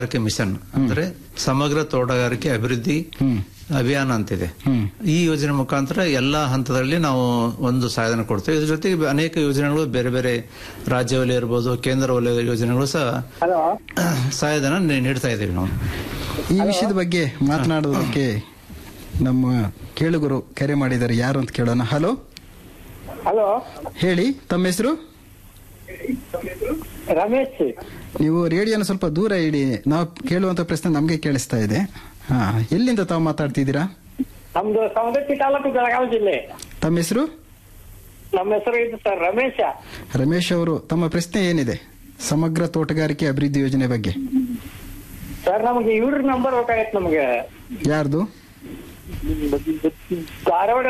ತೋಟಗಾರಿಕೆ ಮಿಷನ್ ಅಂದ್ರೆ ಸಮಗ್ರ ತೋಟಗಾರಿಕೆ ಅಭಿವೃದ್ಧಿ ಅಭಿಯಾನ ಅಂತಿದೆ ಈ ಯೋಜನೆ ಮುಖಾಂತರ ಎಲ್ಲಾ ಹಂತದಲ್ಲಿ ನಾವು ಒಂದು ಸಹಾಯಧನ ಕೊಡ್ತೇವೆ ಇದ್ರ ಜೊತೆಗೆ ಅನೇಕ ಯೋಜನೆಗಳು ಬೇರೆ ಬೇರೆ ರಾಜ್ಯ ವಲಯ ಇರ್ಬೋದು ಕೇಂದ್ರ ವಲಯದ ಯೋಜನೆಗಳು ಸಹ ಸಹಾಯಧನ ನೀ- ನೀಡ್ತಾ ಇದ್ದೀವಿ ನಾವು ಈ ವಿಷಯದ ಬಗ್ಗೆ ಮಾತನಾಡೋದಕ್ಕೆ ನಮ್ಮ ಕೇಳುಗರು ಕರೆ ಮಾಡಿದ್ದಾರೆ ಯಾರು ಅಂತ ಕೇಳೋಣ ಹಲೋ ಹಲೋ ಹೇಳಿ ತಮ್ಮ ಹೆಸರು ರಮೇಶ್ ನೀವು ರೇಡಿಯೋನ ಸ್ವಲ್ಪ ದೂರ ಇಡಿ ನಾವು ಕೇಳುವಂತ ಪ್ರಶ್ನೆ ನಮಗೆ ಕೇಳಿಸ್ತಾ ಇದೆ ಹಾ ಎಲ್ಲಿಂದ ತಾವು ಮಾತಾಡ್ತಿದ್ದೀರಾ ನಮ್ದು ಸವದತ್ತಿ ತಾಲೂಕು ಬೆಳಗಾವಿ ಜಿಲ್ಲೆ ತಮ್ಮ ಹೆಸರು ನಮ್ಮ ಹೆಸರು ಇದು ಸರ್ ರಮೇಶ ರಮೇಶ್ ಅವರು ತಮ್ಮ ಪ್ರಶ್ನೆ ಏನಿದೆ ಸಮಗ್ರ ತೋಟಗಾರಿಕೆ ಅಭಿವೃದ್ಧಿ ಯೋಜನೆ ಬಗ್ಗೆ ಸರ್ ನಮಗೆ ಇವ್ರ ನಂಬರ್ ಬೇಕಾಗಿತ್ತು ನಮಗೆ ಯಾರ್ದು ಧಾರವಾಡ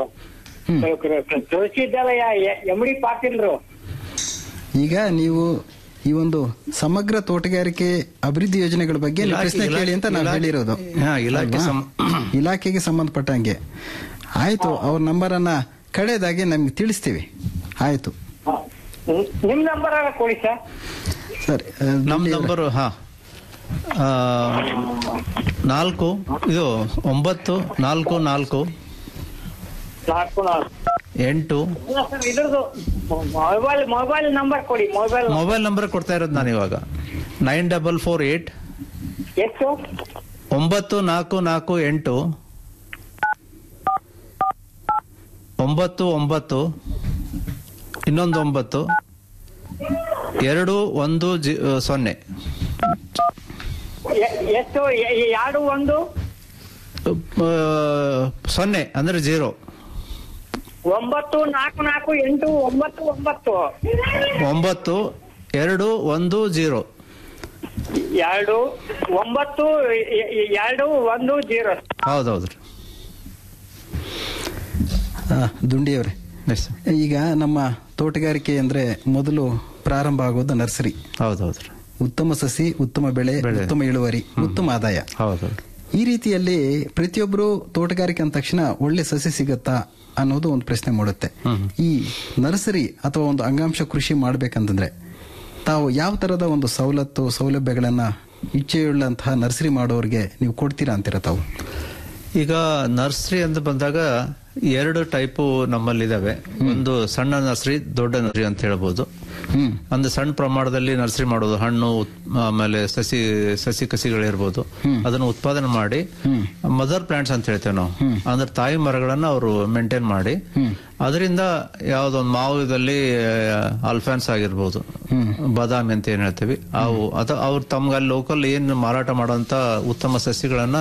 ಕೃಷಿ ವಿದ್ಯಾಲಯ ಎಂ ಡಿ ಪಾಟೀಲ್ರು ಈಗ ನೀವು ಈ ಒಂದು ಸಮಗ್ರ ತೋಟಗಾರಿಕೆ ಅಭಿವೃದ್ಧಿ ಯೋಜನೆಗಳ ಬಗ್ಗೆ ನೀವು ಇಲಾಖೆ- ಪ್ರಶ್ನೆ ಕೇಳಿ ಅಂತ ನಾವು ಇಲಾಖೆ- ಹೇಳಿರೋದು ಹಾ, ಇಲಾಖೆ ಅಲ್ವಾ? ಸಂ- ಇಲಾಖೆಗೆ ಸಂಬಂಧಪಟ್ಟಂಗೆ ಆಯ್ತು ಅವ್ರ ನಂಬರನ್ನ ಕಡೆದಾಗಿ ನಮ್ಗೆ ತಿಳಿಸ್ತೀವಿ ಆಯ್ತು ಹ. ನಿಮ್- ನಿಮ್ ನಂಬರ್ ಕೊಡಿ ಸರ್ ಸರಿ ಆ, ನಮ್ಮ ದುಂಡಿ ಅವ್ರೆ. ನಂಬರ್ ಹಾ ಆ, ನಾಲ್ಕು ಇದು ಒಂಬತ್ತು ನಾಲ್ಕು ನಾಲ್ಕು ನಾಲ್ಕು ನಾಲ್ಕು ಎಂಟು ಇಲ್ಲ ಸರ್ ಇದ್ರದ್ದು ಮೊಬೈಲ್ ಮೊಬೈಲ್ ನಂಬರ್ ಕೊಡಿ ಮೊಬೈಲ್ ಮೊಬೈಲ್ ನಂಬರ್ ಕೊಡ್ತಾ ಇರೋದು ನಾನು ಇವಾಗ ನೈನ್ ಡಬಲ್ ಫೋರ್ ಏಟ್ ಎಷ್ಟು ಒಂಬತ್ತು ನಾಲ್ಕು ನಾಲ್ಕು ಎಂಟು ಒಂಬತ್ತು ಒಂಬತ್ತು ಇನ್ನೊಂದು ಒಂಬತ್ತು ಎರಡು ಒಂದು ಜಿ ಸೊನ್ನೆ ಎ- ಎಷ್ಟು ಎ- ಎ- ಎರಡು ಒಂದು ಆ, ಸೊನ್ನೆ ಅಂದ್ರೆ ಜೀರೋ ಒಂಬತ್ತು ನಾಲ್ಕು ನಾಲ್ಕು ಎಂಟು ಒಂಬತ್ತು ಒಂಬತ್ತು ಒಂಬತ್ತು ಎರಡು ಒಂದು ಜೀರೋ ಎರಡು ಒಂಬತ್ತು ಎ- ಎ- ಎರಡು ಒಂದು ಜೀರೋ ಹೌದೌದು ರೀ ಆ, ದುಂಡಿಯವರೇ ಎಸ್ ಈಗ ನಮ್ಮ ತೋಟಗಾರಿಕೆ ಅಂದ್ರೆ ಮೊದಲು ಪ್ರಾರಂಭ ಆಗೋದು ನರ್ಸರಿ ಹೌದೌದು ರೀ ಉತ್ತಮ ಸಸಿ ಉತ್ತಮ ಬೆಳೆ ಬೆಳೆ. ಉತ್ತಮ ಇಳುವರಿ ಉತ್ತಮ ಆದಾಯ ಹೌದೌದು ಈ ರೀತಿಯಲ್ಲಿ ಪ್ರತಿಯೊಬ್ಬರು ತೋಟಗಾರಿಕೆ ಅಂದ ತಕ್ಷಣ ಒಳ್ಳೆ ಸಸಿ ಸಿಗತ್ತಾ ಅನ್ನೋದು ಒಂದು ಪ್ರಶ್ನೆ ಮೂಡುತ್ತೆ ಈ ನರ್ಸರಿ ಅಥವಾ ಒಂದು ಅಂಗಾಂಶ ಕೃಷಿ ಮಾಡ್ಬೇಕಂತಂದ್ರೆ ತಾವು ಯಾವ ತರದ ಒಂದು ಸವಲತ್ತು ಸೌಲಭ್ಯಗಳನ್ನ ಇಚ್ಛೆಯುಳ್ಳಂತಹ ನರ್ಸರಿ ಮಾಡೋರಿಗೆ ನೀವು ಕೊಡ್ತೀರಾ ಅಂತೀರ ತಾವು ಈಗ ನರ್ಸರಿ ಅಂತ ಬಂದಾಗ ಎರಡು ಟೈಪು ನಮ್ಮಲ್ಲಿದ್ದಾವೆ ಒಂದು ಸಣ್ಣ ನರ್ಸರಿ ದೊಡ್ಡ ನರ್ಸರಿ ಅಂತ ಹೇಳ್ಬೋದು ಹ್ಮ್ ಒಂದು ಸಣ್ಣ ಪ್ರಮಾಣದಲ್ಲಿ ನರ್ಸರಿ ಮಾಡೋದು ಹಣ್ಣು ಉತ್- ಆಮೇಲೆ ಸಸಿ ಸಸಿ ಕಸಿಗಳಿರ್ಬೋದು ಅದನ್ನು ಉತ್ಪಾದನೆ ಮಾಡಿ ಮದರ್ ಪ್ಲಾಂಟ್ಸ್ ಅಂತ ಹೇಳ್ತೇವೆ ನಾವು ಅಂದ್ರೆ ತಾಯಿ ಮರಗಳನ್ನ ಅವರು ಮೇಂಟೈನ್ ಮಾಡಿ ಅದರಿಂದ ಯಾವ್ದೊಂದು ಮಾವುದಲ್ಲಿ ಅಲ್ಫಾನ್ಸ್ ಆಗಿರ್ಬೋದು ಬಾದಾಮಿ ಅಂತ ಏನ್ ಹೇಳ್ತೀವಿ ಅವು ಅಥವಾ ಅವ್ರು ತಮ್ಗಲ್ಲಿ ಲೋಕಲ್ ಏನ್ ಮಾರಾಟ ಮಾಡುವಂತ ಉತ್ತಮ ಸಸಿಗಳನ್ನ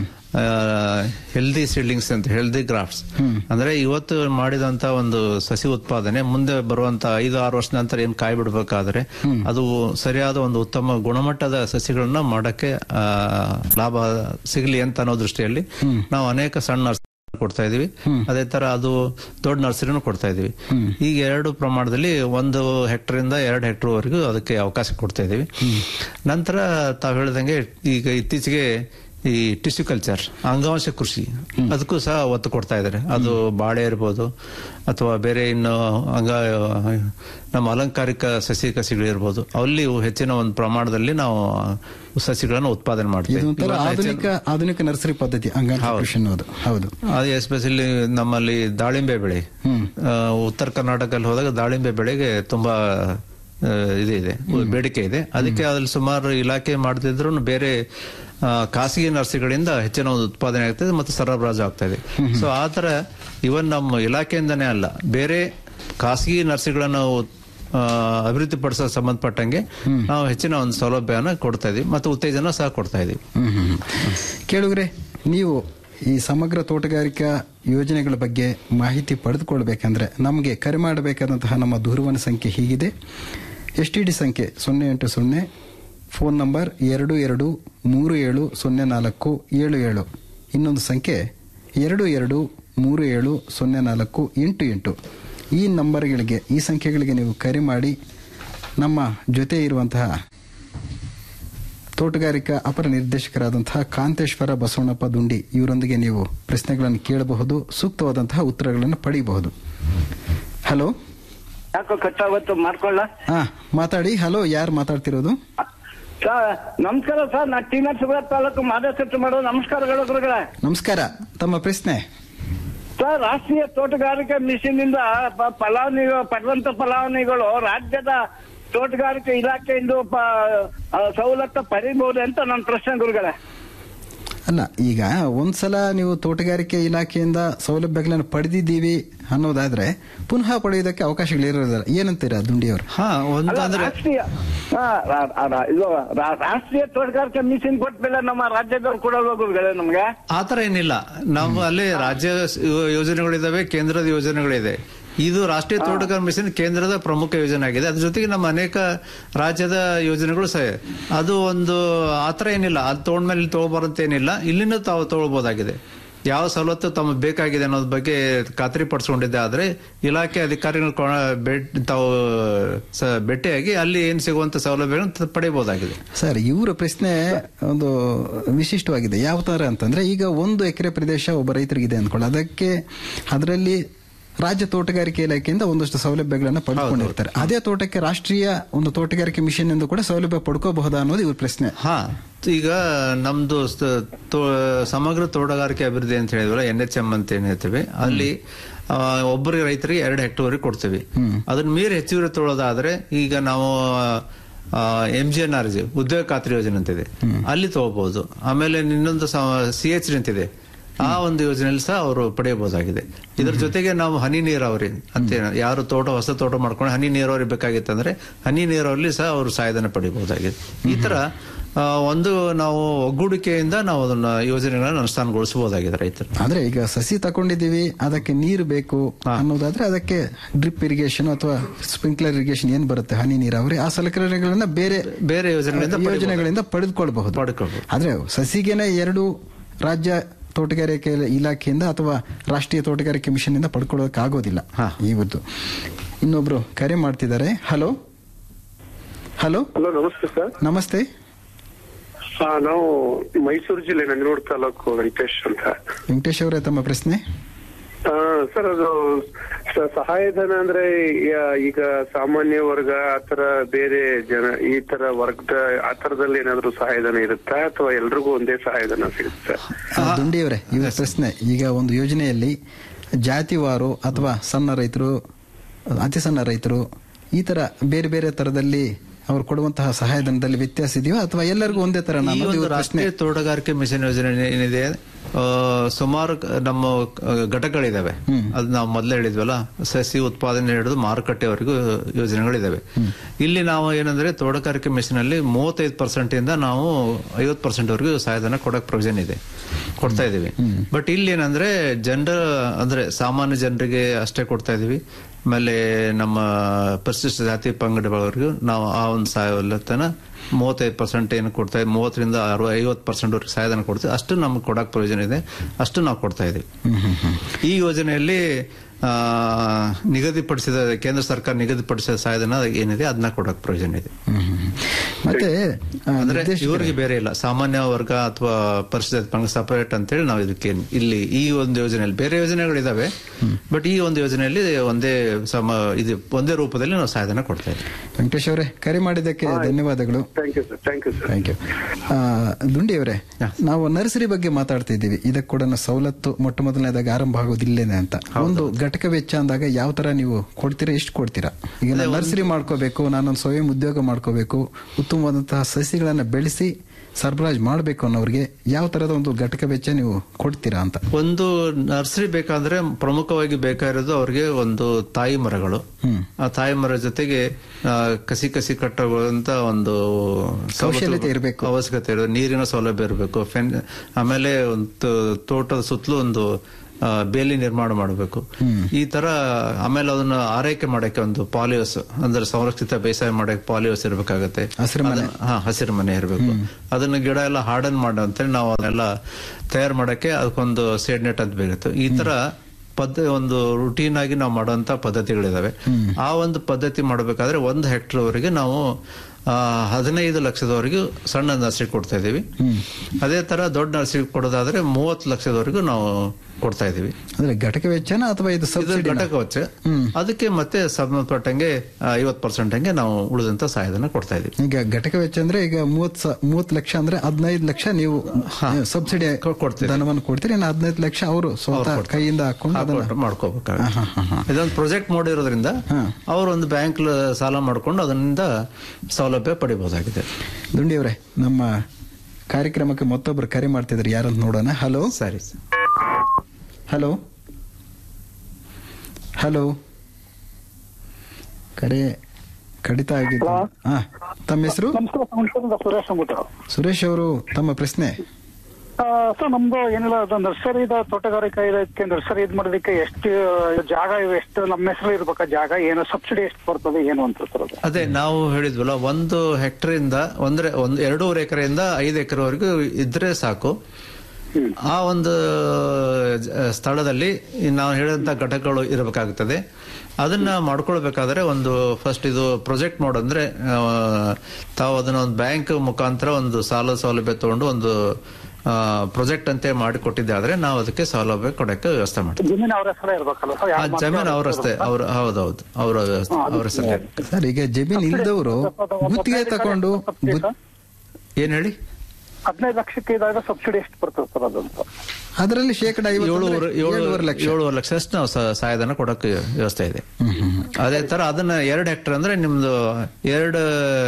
ಹೆಲ್ದಿ ಸೀಡ್ಲಿಂಗ್ಸ್ ಅಂತ ಹೆಲ್ದಿ ಗ್ರಾಫ್ಟ್ಸ್ ಅಂದ್ರೆ ಇವತ್ತು ಮಾಡಿದಂತ ಒಂದು ಸಸಿ ಉತ್ಪಾದನೆ ಮುಂದೆ ಬರುವಂತ ಐದು ಆರು ವರ್ಷ ನಂತರ ಏನ್ ಕಾಯಿ ಬಿಡಬೇಕಾದ್ರೆ ಅದು ಸರಿಯಾದ ಒಂದು ಉತ್ತಮ ಗುಣಮಟ್ಟದ ಸಸಿಗಳನ್ನ ಮಾಡಕ್ಕೆ ಆ, ಲಾಭ ಸಿಗಲಿ ಅಂತ ಅನ್ನೋ ದೃಷ್ಟಿಯಲ್ಲಿ ನಾವು ಅನೇಕ ಸಣ್ಣ ನರ್ಸರಿ ಕೊಡ್ತಾ ಇದೀವಿ ಅದೇ ತರ ಅದು ದೊಡ್ಡ ನರ್ಸರಿನೂ ಕೊಡ್ತಾ ಇದೀವಿ ಈಗ ಎರಡು ಪ್ರಮಾಣದಲ್ಲಿ ಒಂದು ಹೆಕ್ಟರ್ ಇಂದ ಎರಡು ಹೆಕ್ಟರ್ ವರೆಗೂ ಅದಕ್ಕೆ ಅವಕಾಶ ಕೊಡ್ತಾ ಇದೀವಿ ನಂತರ ತಾವು ಹೇಳಿದಂಗೆ ಈಗ ಇತ್ತೀಚೆಗೆ ಈ ಟಿಶ್ಯೂ ಕಲ್ಚರ್ ಅಂಗಾಂಶ ಕೃಷಿ ಅದಕ್ಕೂ ಸಹ ಒತ್ತು ಕೊಡ್ತಾ ಇದ್ದಾರೆ ಅದು ಬಾಳೆ ಇರ್ಬೋದು ಅಥವಾ ಬೇರೆ ಇನ್ನು ಅಂಗ ನಮ್ಮ ಅಲಂಕಾರಿಕ ಸಸಿ ಕಸಿಗಳಿರ್ಬೋದು ಅಲ್ಲಿ ಹೆಚ್ಚಿನ ಒಂದು ಪ್ರಮಾಣದಲ್ಲಿ ನಾವು ಸಸಿಗಳನ್ನು ಉತ್ಪಾದನೆ ಮಾಡ್ತೀವಿ ಇದು ಒಂಥರ ಇವತ್ತು ಹೆಚ್ಚಿನ- ಆಧುನಿಕ ಆಧುನಿಕ ನರ್ಸರಿ ಪದ್ಧತಿ ಅಂಗಾಂಶ ಕೃಷಿ ಅನ್ನೋದು ಹೌದು ಅದು ಎಸ್ಪೆಷಲಿ ನಮ್ಮಲ್ಲಿ ದಾಳಿಂಬೆ ಬೆಳೆ ಆ, ಉತ್ತರ ಕರ್ನಾಟಕದಲ್ಲಿ ಹೋದಾಗ ದಾಳಿಂಬೆ ಬೆಳೆಗೆ ತುಂಬಾ ಆ, ಇದು ಇದೆ ಬೇಡಿಕೆ ಇದೆ ಅದಕ್ಕೆ ಅದ್ರಲ್ಲಿ ಸುಮಾರು ಇಲಾಖೆ ಮಾಡ್ತಿದ್ರು ಬೇರೆ ಆ, ಖಾಸಗಿ ನರ್ಸರಿಗಳಿಂದ ಹೆಚ್ಚಿನ ಒಂದು ಉತ್ಪಾದನೆ ಆಗ್ತದೆ ಮತ್ತು ಸರಬರಾಜು ಆಗ್ತಾ ಇದೆ ಸೊ ಆ ತರ ಇವನ್ ನಮ್ಮ ಇಲಾಖೆಯಿಂದನೇ ಅಲ್ಲ ಬೇರೆ ಖಾಸಗಿ ನರ್ಸರಿಗಳನ್ನು ಆ, ಅಭಿವೃದ್ಧಿಪಡಿಸೋ ಸಂಬಂಧಪಟ್ಟಂಗೆ ನಾವು ಹೆಚ್ಚಿನ ಒಂದು ಸೌಲಭ್ಯನ ಕೊಡ್ತಾ ಇದೀವಿ ಮತ್ತು ಉತ್ತೇಜನ ಸಹ ಕೊಡ್ತಾ ಇದೀವಿ ಹ್ಮ್ ಹ್ಮ್ ಹ್ಮ್. ಕೇಳುಗರೆ ನೀವು ಈ ಸಮಗ್ರ ತೋಟಗಾರಿಕಾ ಯೋಜನೆಗಳ ಬಗ್ಗೆ ಮಾಹಿತಿ ಪಡೆದುಕೊಳ್ಬೇಕಂದ್ರೆ ನಮಗೆ ಕರೆ ಮಾಡಬೇಕಾದಂತಹ ನಮ್ಮ ದೂರವಾಣಿ ಸಂಖ್ಯೆ ಹೀಗಿದೆ ಎಸ್ ಟಿ ಡಿ ಸಂಖ್ಯೆ ಸೊನ್ನೆ ಎಂಟು ಸೊನ್ನೆ ಫೋನ್ ನಂಬರ್ ಎರಡು ಎರಡು ಮೂರು ಏಳು ಸೊನ್ನೆ ನಾಲ್ಕು ಏಳು ಏಳು ಇನ್ನೊಂದು ಸಂಖ್ಯೆ ಎರಡು ಎರಡು ಮೂರು ಏಳು ಸೊನ್ನೆ ನಾಲ್ಕು ಎಂಟು ಎಂಟು ಈ ನಂಬರ್ಗಳಿಗೆ ಈ ಸಂಖ್ಯೆಗಳಿಗೆ ನೀವು ಕರೆ ಮಾಡಿ ನಮ್ಮ ಜೊತೆ ಇರುವಂತಹ ತೋಟಗಾರಿಕಾ ಅಪರ ನಿರ್ದೇಶಕರಾದಂತಹ ಕಾಂತೇಶ್ವರ ಬಸವಣ್ಣಪ್ಪ ದುಂಡಿ ಇವರೊಂದಿಗೆ ನೀವು ಪ್ರಶ್ನೆಗಳನ್ನು ಕೇಳಬಹುದು ಸೂಕ್ತವಾದಂತಹ ಉತ್ತರಗಳನ್ನು ಪಡೆಯಬಹುದು ಹಲೋ ಯಾಕೋ ಕಟ್ಟಾವತ್ತು ಮಾಡ್ಕೊಳ್ಳ ಹಾ ಮಾತಾಡಿ ಹಲೋ ಯಾರು ಮಾತಾಡ್ತಿರೋದು ಸರ್ ನಮಸ್ಕಾರ ಸರ್ ನಾ ಟಿ ನರಸೀಪುರ ತಾಲೂಕು ಮಾದೇಶೆಟ್ಟಿ ಮಾಡೋ ನಮಸ್ಕಾರಗಳು ಗುರುಗಳೇ ನಮಸ್ಕಾರ ತಮ್ಮ ಪ್ರಶ್ನೆ ಸರ್ ರಾಷ್ಟ್ರೀಯ ತೋಟಗಾರಿಕೆ ಮಿಷನ್ ಇಂದ ಪ- ಫಲಾನುಭವಿ ಪಡೆದಂತ ಫಲಾನುಭವಿಗಳು ರಾಜ್ಯದ ತೋಟಗಾರಿಕೆ ಇಲಾಖೆಯಿಂದ ಪ- ಆ, ಸವಲತ್ತು ಪಡಿಬಹುದು ಅಂತ ನನ್ನ ಪ್ರಶ್ನೆ ಗುರುಗಳೇ ಅಲ್ಲ ಈಗ ಒಂದ್ಸಲ ನೀವು ತೋಟಗಾರಿಕೆ ಇಲಾಖೆಯಿಂದ ಸೌಲಭ್ಯಗಳನ್ನು ಪಡೆದಿದ್ದೀವಿ ಅನ್ನೋದಾದ್ರೆ ಪುನಃ ಪಡೆಯೋದಕ್ಕೆ ಅವಕಾಶಗಳಿರೋದಿಲ್ಲ ಏನಂತೀರಾ ದುಂಡಿಯವರು ಹಾ ಒಂದು ಅಲ್ಲ, ಅಂದ್ರೆ ರಾಷ್ಟ್ರೀಯ ಆ, ರಾ- ರಾ- ರಾ- ಇದು ರಾ- ರಾಷ್ಟ್ರೀಯ ತೋಟಗಾರಿಕೆ ಮಿಷನ್ ಕೊಟ್ಮೇಲೆ ನಮ್ಮ ರಾಜ್ಯದವ್ರು ಕೊಡಲ್ವಾ ಗುರುಗಳೇ ನಮ್ಗೆ ಆತರ ಏನಿಲ್ಲ ನಮ್ಮ ಅಲ್ಲಿ ರಾಜ್ಯ ಯೋ- ಯೋಜನೆಗಳಿದಾವೆ ಕೇಂದ್ರದ ಯೋಜನೆಗಳಿದೆ ಇದು ರಾಷ್ಟ್ರೀಯ ತೋಟಗಾರ ಮಿಷನ್ ಕೇಂದ್ರದ ಪ್ರಮುಖ ಯೋಜನೆ ಆಗಿದೆ ಅದ್ರ ಜೊತೆಗೆ ನಮ್ಮ ಅನೇಕ ರಾಜ್ಯದ ಯೋಜನೆಗಳು ಸಹ ಅದು ಒಂದು ಆತರ ಏನಿಲ್ಲ ಅದು ತಗೊಂಡ್ಮೇಲೆ ಇಲ್ಲಿ ತಗೊಬಾರಂತ ಏನಿಲ್ಲ ಇಲ್ಲಿನೂ ತಾವು ತಗೊಳ್ಬಹುದಾಗಿದೆ ಯಾವ ಸವಲತ್ತು ತಮಗೆ ಬೇಕಾಗಿದೆ ಅನ್ನೋದ್ರ ಬಗ್ಗೆ ಖಾತ್ರಿ ಪಡಿಸ್ಕೊಂಡಿದ್ದೆ ಆದ್ರೆ ಇಲಾಖೆ ಅಧಿಕಾರಿಗಳು ಕೊ- ಭೇಟ್- ತಾವು ಸ- ಭೇಟಿಯಾಗಿ ಅಲ್ಲಿ ಏನ್ ಸಿಗುವಂತ ಸೌಲಭ್ಯಗಳನ್ನು ಪಡೆಯಬಹುದಾಗಿದೆ ಸರ್ ಇವರ ಪ್ರಶ್ನೆ ಒಂದು ವಿಶಿಷ್ಟವಾಗಿದೆ ಯಾವ ತರ ಅಂತಂದ್ರೆ ಈಗ ಒಂದು ಎಕರೆ ಪ್ರದೇಶ ಒಬ್ಬ ರೈತರಿಗಿದೆ ಅಂದ್ಕೊಳ್ಳಿ ಅದಕ್ಕೆ ಅದರಲ್ಲಿ ರಾಜ್ಯ ತೋಟಗಾರಿಕೆ ಇಲಾಖೆಯಿಂದ ಒಂದಷ್ಟು ಸೌಲಭ್ಯಗಳನ್ನ ಪಡ್ಕೊಂಡಿರ್ತಾರೆ ಅದೇ ತೋಟಕ್ಕೆ ರಾಷ್ಟ್ರೀಯ ಒಂದು ತೋಟಗಾರಿಕೆ ಮಿಷನ್ ಎಂದು ಕೂಡ ಸೌಲಭ್ಯ ಪಡ್ಕೋಬಹುದಾ ಅನ್ನೋದು ಇವ್ರ ಪ್ರಶ್ನೆ ಹಾ ಈಗ ನಮ್ದು ಸ- ತೋ- ಸಮಗ್ರ ತೋಟಗಾರಿಕೆ ಅಭಿವೃದ್ಧಿ ಅಂತ ಹೇಳಿದ್ವಲ್ಲ ಎನ್ ಎಚ್ ಎಂ ಅಂತ ಏನ್ ಹೇಳ್ತೀವಿ ಅಲ್ಲಿ ಆ, ಒಬ್ಬರಿಗೆ ರೈತರಿಗೆ ಎರಡು ಹೆಕ್ಟೋರಿಗೆ ಕೊಡ್ತೀವಿ ಅದನ್ನ ಮೀರಿ ಹೆಚ್ಚುವರಿ ತೊಗೊಳೋದಾದ್ರೆ ಈಗ ನಾವು M G N R G ಉದ್ಯೋಗ ಖಾತ್ರಿ ಯೋಜನೆ ಅಂತಿದೆ ಅಲ್ಲಿ ತಗೋಬಹುದು ಆಮೇಲೆ ಇನ್ನೊಂದು ಸಿ ಎಚ್ ಅಂತಿದೆ ಆ ಒಂದು ಯೋಜನೆಯಲ್ಲಿ ಸಹ ಅವರು ಪಡೆಯಬಹುದಾಗಿದೆ ಇದರ ಜೊತೆಗೆ ನಾವು ಹನಿ ನೀರಾವರಿ ಅಂತ ಯಾರು ತೋಟ ಹೊಸ ತೋಟ ಮಾಡ್ಕೊಂಡು ಹನಿ ನೀರಾವರಿ ಬೇಕಾಗಿತ್ತಂದ್ರೆ ಹನಿ ನೀರಾವರಿ ಸಹ ಅವರು ಸಹಾಯಧನ ಪಡೆಯಬಹುದಾಗಿದೆ ಈ ತರ ಆ, ಒಂದು ನಾವು ಒಗ್ಗೂಡಿಕೆಯಿಂದ ನಾವು ಅದನ್ನ ಯೋಜನೆಗಳನ್ನ ಅನುಷ್ಠಾನಗೊಳಿಸಬಹುದಾಗಿದೆ ರೈತರು ಆದ್ರೆ ಈಗ ಸಸಿ ತಗೊಂಡಿದ್ದೀವಿ ಅದಕ್ಕೆ ನೀರು ಬೇಕು ಅನ್ನೋದಾದ್ರೆ ಅದಕ್ಕೆ ಡ್ರಿಪ್ ಇರಿಗೇಷನ್ ಅಥವಾ ಸ್ಪ್ರಿಂಕ್ಲರ್ ಇರಿಗೇಷನ್ ಏನ್ ಬರುತ್ತೆ ಹನಿ ನೀರಾವರಿ ಆ ಸಲಕರಣೆಗಳನ್ನ ಬೇರೆ ಬೇರೆ ಯೋಜನೆಗಳಿಂದ ಯೋಜನೆಗಳಿಂದ ಪಡೆದುಕೊಳ್ಬಹುದು ಪಡ್ಕೊಳ್ಬಹುದು ಆದ್ರೆ ಸಸಿಗೆನೆ ಎರಡು ರಾಜ್ಯ ತೋಟಗಾರಿಕೆ ಇಲಾಖೆಯಿಂದ ಅಥವಾ ರಾಷ್ಟ್ರೀಯ ತೋಟಗಾರಿಕೆ ಮಿಷನ್ ಇಂದ ಪಡ್ಕೊಳ್ಳೋಕೆ ಆಗೋದಿಲ್ಲ ಹಾ. ಇವತ್ತು ಇನ್ನೊಬ್ರು ಕರೆ ಮಾಡ್ತಿದ್ದಾರೆ ಹಲೋ ಹಲೋ ಹಲೋ ನಮಸ್ತೆ ಸರ್ ನಮಸ್ತೆ ಆ, ನಾವು ಮೈಸೂರು ಜಿಲ್ಲೆ ನಂಜನಗೂಡು ತಾಲೂಕು ವೆಂಕಟೇಶ್ ಅಂತ ವೆಂಕಟೇಶ್ ಅವರೇ ತಮ್ಮ ಪ್ರಶ್ನೆ ಆ, ಸರ್ ಅದು ಸ- ಸಹಾಯಧನ ಅಂದ್ರೆ ಯಾ- ಈಗ ಸಾಮಾನ್ಯ ವರ್ಗ ಆತರ ಬೇರೆ ಜನ ಈ ತರ ವರ್ಗದ ಆ ತರದಲ್ಲಿ ಏನಾದ್ರು ಸಹಾಯಧನ ಇರುತ್ತಾ ಅಥವಾ ಎಲ್ರಿಗೂ ಒಂದೇ ಸಹಾಯಧನ ಸಿಗುತ್ತೆ ಆ, ದುಂಡಿಯವರೇ ಇವ ಪ್ರಶ್ನೆ ಈಗ ಒಂದು ಯೋಜನೆಯಲ್ಲಿ ಜಾತಿವಾರು ಅಥವಾ ಸಣ್ಣ ರೈತರು ಅತಿ ಸಣ್ಣ ರೈತರು ಈ ತರ ಬೇರೆ ಬೇರೆ ತರದಲ್ಲಿ ಅವ್ರು ಕೊಡುವಂತಹ ಸಹಾಯಧನದಲ್ಲಿ ವ್ಯತ್ಯಾಸ ಇದೆಯೋ ಅಥವಾ ಎಲ್ಲರಿಗೂ ಒಂದೇ ತರ ಈ ಅನ್ನೋದು ಒಂದು ಇವ್ರ ಪ್ರಶ್ನೆ ರಾಷ್ಟ್ರೀಯ ತೋಟಗಾರಿಕೆ ಮಿಷನ್ ಯೋಜನೆ ಏನಿದೆ ಆ, ಸುಮಾರು ಕ- ನಮ್ಮ ಆ, ಘಟಕಗಳಿದಾವೆ ಅದು ನಾವು ಮೊದಲೇ ಹೇಳಿದ್ವಲ್ಲ ಸಸಿ ಉತ್ಪಾದನೆ ಹಿಡಿದು ಮಾರುಕಟ್ಟೆವರೆಗೂ ಯೋಜನೆಗಳಿದಾವೆ ಇಲ್ಲಿ ನಾವು ಏನಂದ್ರೆ ತೋಟಗಾರಿಕೆ ಮಿಷನ್ ಅಲ್ಲಿ ಮೂವತ್ತೈದು ಪರ್ಸೆಂಟ್ ಇಂದ ನಾವು ಐವತ್ತು ಪರ್ಸೆಂಟ್ ವರೆಗೂ ಸಹಾಯಧನ ಕೊಡಕ್ ಪ್ರೊವಿಷನ್ ಇದೆ ಕೊಡ್ತಾ ಇದೀವಿ ಬಟ್ ಇಲ್ಲಿ ಏನಂದ್ರೆ ಜನರ ಅಂದ್ರೆ ಸಾಮಾನ್ಯ ಜನರಿಗೆ ಅಷ್ಟೇ ಕೊಡ್ತಾ ಇದೀವಿ ಆಮೇಲೆ ನಮ್ಮ ಪರಿಶಿಷ್ಟ ಜಾತಿ ಪಂಗಡಗಳವರೆಗೂ ನಾವು ಆ ಒಂದು ಸಹಾಯತನ ಮೂವತ್ತೈದು ಪರ್ಸೆಂಟ್ ಏನು ಕೊಡ್ತಾ ಇದ್ದೀವಿ ಮೂವತ್ತರಿಂದ ಅರವತ್ತು ಐವತ್ತು ಪರ್ಸೆಂಟ್ ವರೆಗೆ ಸಹಾಯಧನ ಕೊಡ್ತೀವಿ ಅಷ್ಟು ನಮ್ಗೆ ಕೊಡಕ್ ಪ್ರಯೋಜನ ಇದೆ ಅಷ್ಟು ನಾವು ಕೊಡ್ತಾ ಇದೀವಿ ಈ ಯೋಜನೆಯಲ್ಲಿ ಆ, ನಿಗದಿಪಡಿಸಿದ ಕೇಂದ್ರ ಸರ್ಕಾರ ನಿಗದಿಪಡಿಸಿದ ಸಹಾಯಧನ ಏನಿದೆ ಅದನ್ನ ಕೊಡಕ್ ಪ್ರಯೋಜನ ಇದೆ ಹ್ಮ್, ಹ್ಮ್, ಹ್ಮ್. ಮತ್ತೆ ಆ, ಅಂದ್ರೆ ನಿರ್ದೇಶಕರೇ, ಇವರಿಗೆ ಬೇರೆ ಇಲ್ಲ ಸಾಮಾನ್ಯ ವರ್ಗ ಅಥವಾ ಪರಿಸ್ಥಿತಿ ಪಂಗ ಸಪರೇಟ್ ಅಂತೇಳಿ ನಾವು ಇದಕ್ಕೆ ಇಲ್ಲಿ ಈ ಒಂದು ಯೋಜನೆಯಲ್ಲಿ ಬೇರೆ ಯೋಜನೆಗಳಿದಾವೆ ಬಟ್ ಈ ಒಂದು ಯೋಜನೆಯಲ್ಲಿ ಒಂದೇ ಸಮ ಇದು ಒಂದೇ ರೂಪದಲ್ಲಿ ನಾವು ಸಹಾಯಧನ ಕೊಡ್ತಾ ಇದ್ದೀವಿ ವೆಂಕಟೇಶ್ ಅವರೇ ಕರೆ ಮಾಡಿದ್ದಕ್ಕೆ ಧನ್ಯವಾದಗಳು thank you sir thank you sir thank you Dundi ಅವರೇ Yeah. ನಾವು ನರ್ಸರಿ ಬಗ್ಗೆ ಮಾತಾಡ್ತಾ ಇದ್ದೀವಿ ಇದಕ್ಕೆ ಕೂಡ ಸವಲತ್ತು ಮೊಟ್ಟ ಮೊದಲನೇದಾಗ ಆರಂಭ ಆಗೋದಿಲ್ಲೇನೆ ಅಂತ ಒಂದು ಘಟಕ ವೆಚ್ಚ ಅಂದಾಗ ಯಾವ ತರ ನೀವು ಕೊಡ್ತೀರಾ ಎಷ್ಟು ಕೊಡ್ತೀರಾ ಈಗ ನಾನು ನರ್ಸರಿ ಮಾಡ್ಕೋಬೇಕು ನಾನೊಂದು ಸ್ವಯಂ ಉದ್ಯೋಗ ಮಾಡ್ಕೋಬೇಕು ಉತ್ತಮವಾದಂತಹ ಸಸಿಗಳನ್ನ ಬೆಳೆಸಿ ಸರಬರಾಜು ಮಾಡಬೇಕು ಅನ್ನೋರಿಗೆ ಯಾವ ತರದ ಒಂದು ಘಟಕ ವೆಚ್ಚ ನೀವು ಕೊಡ್ತೀರಾ ಅಂತ ಒಂದು ನರ್ಸರಿ ಬೇಕಾದ್ರೆ ಪ್ರಮುಖವಾಗಿ ಬೇಕಾಗಿರೋದು ಅವ್ರಿಗೆ ಒಂದು ತಾಯಿ ಮರಗಳು ಆ ತಾಯಿ ಮರ ಜೊತೆಗೆ ಆ, ಕಸಿ ಕಸಿ ಕಟ್ಟುವಂತ ಒಂದು ಕೌಶಲ್ಯತೆ ಇರ್ಬೇಕು. ಅವಶ್ಯಕತೆ ಇರೋದು ನೀರಿನ ಸೌಲಭ್ಯ ಇರಬೇಕು ಫೆನ್ ಆಮೇಲೆ ಒಂದು ತೋಟದ ಸುತ್ತಲೂ ಒಂದು ಆ, ಬೇಲಿ ನಿರ್ಮಾಣ ಮಾಡಬೇಕು ಈ ತರ ಆಮೇಲೆ ಅದನ್ನ ಆರೈಕೆ ಮಾಡಕ್ಕೆ ಒಂದು ಪಾಲಿಯೋಸ್ ಅಂದ್ರೆ ಸಂರಕ್ಷಿತ ಬೇಸಾಯ ಮಾಡಕ್ಕೆ ಪಾಲಿಯೋಸ್ ಇರಬೇಕಾಗತ್ತೆ ಹಸಿರು ಮನೆ. ಅದನ್ನ- ಹಾ ಹಸಿರು ಮನೆ ಇರಬೇಕು ಅದನ್ನ ಗಿಡ ಎಲ್ಲ ಹಾರ್ಡನ್ ಮಾಡ ಅಂತೇಳಿ ನಾವು ಅದನ್ನೆಲ್ಲ ತಯಾರು ಮಾಡಕ್ಕೆ ಅದಕ್ಕೊಂದು ಸೇಡ್ ನೆಟ್ ಅಂತ ಬೇಕಾಗುತ್ತೆ ಈ ತರ ಪದ್ಧ ಒಂದು ರುಟೀನ್ ಆಗಿ ನಾವು ಮಾಡುವಂತ ಪದ್ಧತಿಗಳಿದಾವೆ ಆ ಒಂದು ಪದ್ಧತಿ ಮಾಡಬೇಕಾದ್ರೆ ಒಂದು ಹೆಕ್ಟರ್ ವರೆಗೆ ನಾವು ಆ, ಹದಿನೈದು ಲಕ್ಷದವರೆಗೂ ಸಣ್ಣ ನರ್ಸರಿ ಕೊಡ್ತಾ ಇದೀವಿ ಅದೇ ತರ ದೊಡ್ಡ ನರ್ಸರಿ ಕೊಡೋದಾದ್ರೆ ಮೂವತ್ತು ಲಕ್ಷದವರೆಗೂ ನಾವು ಕೊಡ್ತಾ ಇದೀವಿ ಅಂದ್ರೆ ಘಟಕ ವೆಚ್ಚನ ಅಥವಾ ಇದು ಇದು ಸಬ್ಸಿಡಿ ಘಟಕ ವೆಚ್ಚ ಅದಕ್ಕೆ ಮತ್ತೆ ಸಂಬಂಧಪಟ್ಟಂಗೆ ಐವತ್ ಪರ್ಸೆಂಟ್ ಹಂಗೆ ನಾವು ಉಳಿದಂತ ಸಹಾಯಧನ ಕೊಡ್ತಾ ಇದೀವಿ ಈಗ ಘಟಕ ವೆಚ್ಚ ಅಂದ್ರೆ ಈಗ ಮೂವತ್ ಸ- ಮೂವತ್ ಲಕ್ಷ ಅಂದ್ರೆ ಹದಿನೈದು ಲಕ್ಷ ನೀವು ಸಬ್ಸಿಡಿ ಕೊ- ಕೊಡ್ತೀರಿ. ಧನವನ್ನು ಕೊಡ್ತೀರಿ ಇನ್ನು ಹದಿನೈದು ಲಕ್ಷ ಅವರು ಸ್ವತಃ ಕೈಯಿಂದ ಹಾಕೊಂಡು ಅದನ್ನ ಹಾಕೊಂಡು ಮಾಡ್ಕೋಬೇಕಾಗುತ್ತೆ ಇದೊಂದು ಪ್ರಾಜೆಕ್ಟ್ ಮೋಡ್ ಇರೋದ್ರಿಂದ ಅವರು ಒಂದು ಬ್ಯಾಂಕ್ ಸಾಲ ಮಾಡ್ಕೊಂಡು ಅದರಿಂದ ಸೌಲಭ್ಯ ಪಡಿಬಹುದಾಗಿದೆ ದುಂಡಿಯವರೇ ನಮ್ಮ ಕಾರ್ಯಕ್ರಮಕ್ಕೆ ಮತ್ತೊಬ್ರು ಕರೆ ಮಾಡ್ತಿದ್ರು ಯಾರಂತ ನೋಡೋಣ ಹಲೋ ಸರಿ ಹಲೋ ಹಲೋ ಕರೆ ಕಡಿತ ಆಗಿದ್ದು ಹಾ ತಮ್ಮ ಹೆಸರು ನಮಸ್ಕಾರ ಸಂಸ್ಥೆಯಿಂದ ಸುರೇಶ್ ಅಂದ್ಬಿಟ್ಟು ಸುರೇಶ್ ಅವರು ತಮ್ಮ ಪ್ರಶ್ನೆ ಸರ್ ನಮ್ದು ಏನಿಲ್ಲ ಅದು ನರ್ಸರಿದ ತೋಟಗಾರಿಕಾ ಇದಕ್ಕೆ ನರ್ಸರಿ ಇದ್ ಮಾಡೋದಕ್ಕೆ ಎಷ್ಟು ಜಾಗ ಇವೆ ಎಷ್ಟು ನಮ್ಮ ಹೆಸರು ಇರ್ಬೇಕಾ ಜಾಗ ಏನು ಸಬ್ಸಿಡಿ ಎಷ್ಟು ಬರ್ತದೆ ಏನು ಅಂತ ಸರ್ ಅದು ಅದೇ ನಾವು ಹೇಳಿದ್ವಲ್ಲ ಒಂದು ಹೆಕ್ಟರ್ ಇಂದ ಒಂದ್ರೆ ಒಂದು ಎರಡೂವರೆ ಎಕರೆಯಿಂದ ಐದು ಎಕರೆವರೆಗೂ ಇದ್ರೆ ಸಾಕು ಆ ಒಂದು ಜ- ಸ್ಥಳದಲ್ಲಿ ಈ ನಾವು ಹೇಳಿದಂತ ಘಟಕಗಳು ಇರಬೇಕಾಗುತ್ತದೆ ಅದನ್ನ ಮಾಡ್ಕೊಳ್ಬೇಕಾದ್ರೆ ಒಂದು ಫಸ್ಟ್ ಇದು ಪ್ರಾಜೆಕ್ಟ್ ಮೋಡ್ ಅಂದ್ರೆ ಆ, ತಾವು ಅದನ್ನ ಒಂದು ಬ್ಯಾಂಕ್ ಮುಖಾಂತರ ಒಂದು ಸಾಲ ಸೌಲಭ್ಯ ತಗೊಂಡು ಒಂದು ಪ್ರಾಜೆಕ್ಟ್ ಅಂತೆ ಮಾಡಿ ಕೊಟ್ಟಿದ್ದೆ ಆದ್ರೆ ನಾವು ಅದಕ್ಕೆ ಸೌಲಭ್ಯ ಕೊಡಕ್ಕೆ ವ್ಯವಸ್ಥೆ ಮಾಡ್ತೀವಿ ಜಮೀನು ಅವ್ರ ಹೆಸರೇ ಇರ್ಬೇಕಲ್ಲ ಸರ್ ಆ ಯಾರ್ ಮಾತ್ರ ಜಮೀನು ಅವ್ರ ಅವರಷ್ಟೇ ಹೆಸರು ಅವ್ರ ಹೌದೌದು ಅವರ ಅವ್ರ ಹೆಸರಲ್ಲಿ ಸರ್ ಈಗ ಜಮೀನ್ ಇಲ್ದವರು ಗುತ್ತಿಗೆ ತಕೊಂಡು ಗುತ್- ಏನ್ ಹೇಳಿ ಹದಿನೈದು ಲಕ್ಷಕ್ಕೆ ಇದಾಗ ಸಬ್ಸಿಡಿ ಎಷ್ಟು ಬರ್ತದೆ ಸರ್ ಅದಂತ ಅದರಲ್ಲಿ ಶೇಕಡ ಐವತ್ತು ಏಳುವರೆ ಅಂದ್ರೆ ಏಳುವರೆ ಲಕ್ಷ ಏಳುವರೆ ಲಕ್ಷ ಅಷ್ಟು ನಾವು ಸ- ಸಹಾಯಧನ ಕೊಡಕ್ಕೆ ವ್ಯವಸ್ಥೆ ಇದೆ ಅದೇ ತರ ಅದನ್ನ ಎರಡು ಹೆಕ್ಟರ್ ಅಂದ್ರೆ ನಿಮ್ದು ಎರಡು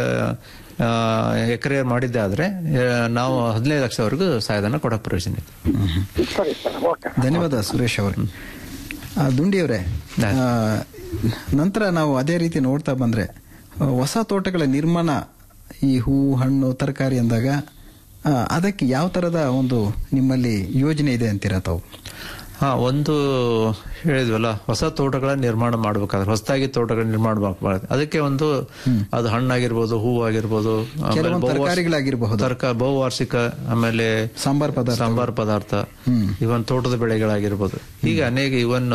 ಎಕರೆ ಮಾಡಿದ್ದೆ ಆದ್ರೆ ಆ, ನಾವು ಹದಿನೈದು ಲಕ್ಷವರೆಗೂ ಸಹಾಯಧನ ಕೊಡಕ್ ಪ್ರಯೋಜನ ಇದೆ ಸರಿ ಸರ್ ಓಕೆ ಧನ್ಯವಾದ ಸುರೇಶ್ ಅವರೇ ಆ, ದುಂಡಿಯವರೇ ಆ, ನಂತರ ನಾವು ಅದೇ ರೀತಿ ನೋಡ್ತಾ ಬಂದ್ರೆ ಆ, ಹೊಸ ತೋಟಗಳ ನಿರ್ಮಾಣ ಈ ಹೂವು ಹಣ್ಣು ತರಕಾರಿ ಅಂದಾಗ ಆ, ಅದಕ್ಕೆ ಯಾವ ತರದ ಒಂದು ನಿಮ್ಮಲ್ಲಿ ಯೋಜನೆ ಇದೆ ಅಂತೀರಾ ತಾವು ಹಾ ಒಂದು ಹೇಳಿದ್ವಲ್ಲ ಹೊಸ ತೋಟಗಳ ನಿರ್ಮಾಣ ಮಾಡ್ಬೇಕಾದ್ರೆ ಹೊಸದಾಗಿ ತೋಟಗಳ ನಿರ್ಮಾಣ ಮಾಡ್ಬಾರ್ದು ಅದಕ್ಕೆ ಒಂದು ಅದು ಹಣ್ಣಾಗಿರ್ಬೋದು ಹೂವಾಗಿರ್ಬೋದು ಆಮೇಲೆ ಕೆಲವೊಂದು ಬಹುವಾರ್ಷಿಕ- ತರಕಾರಿಗಳಾಗಿರಬಹುದು ತರಕ ಬಹುವಾರ್ಷಿಕ ಆಮೇಲೆ ಸಾಂಬಾರ್ ಪದಾರ್ಥ ಸಾಂಬಾರ್ ಪದಾರ್ಥ ಇವನ್ ತೋಟದ ಬೆಳೆಗಳಾಗಿರ್ಬೋದು ಹೀಗೆ ಅನೇಕ ಇವನ್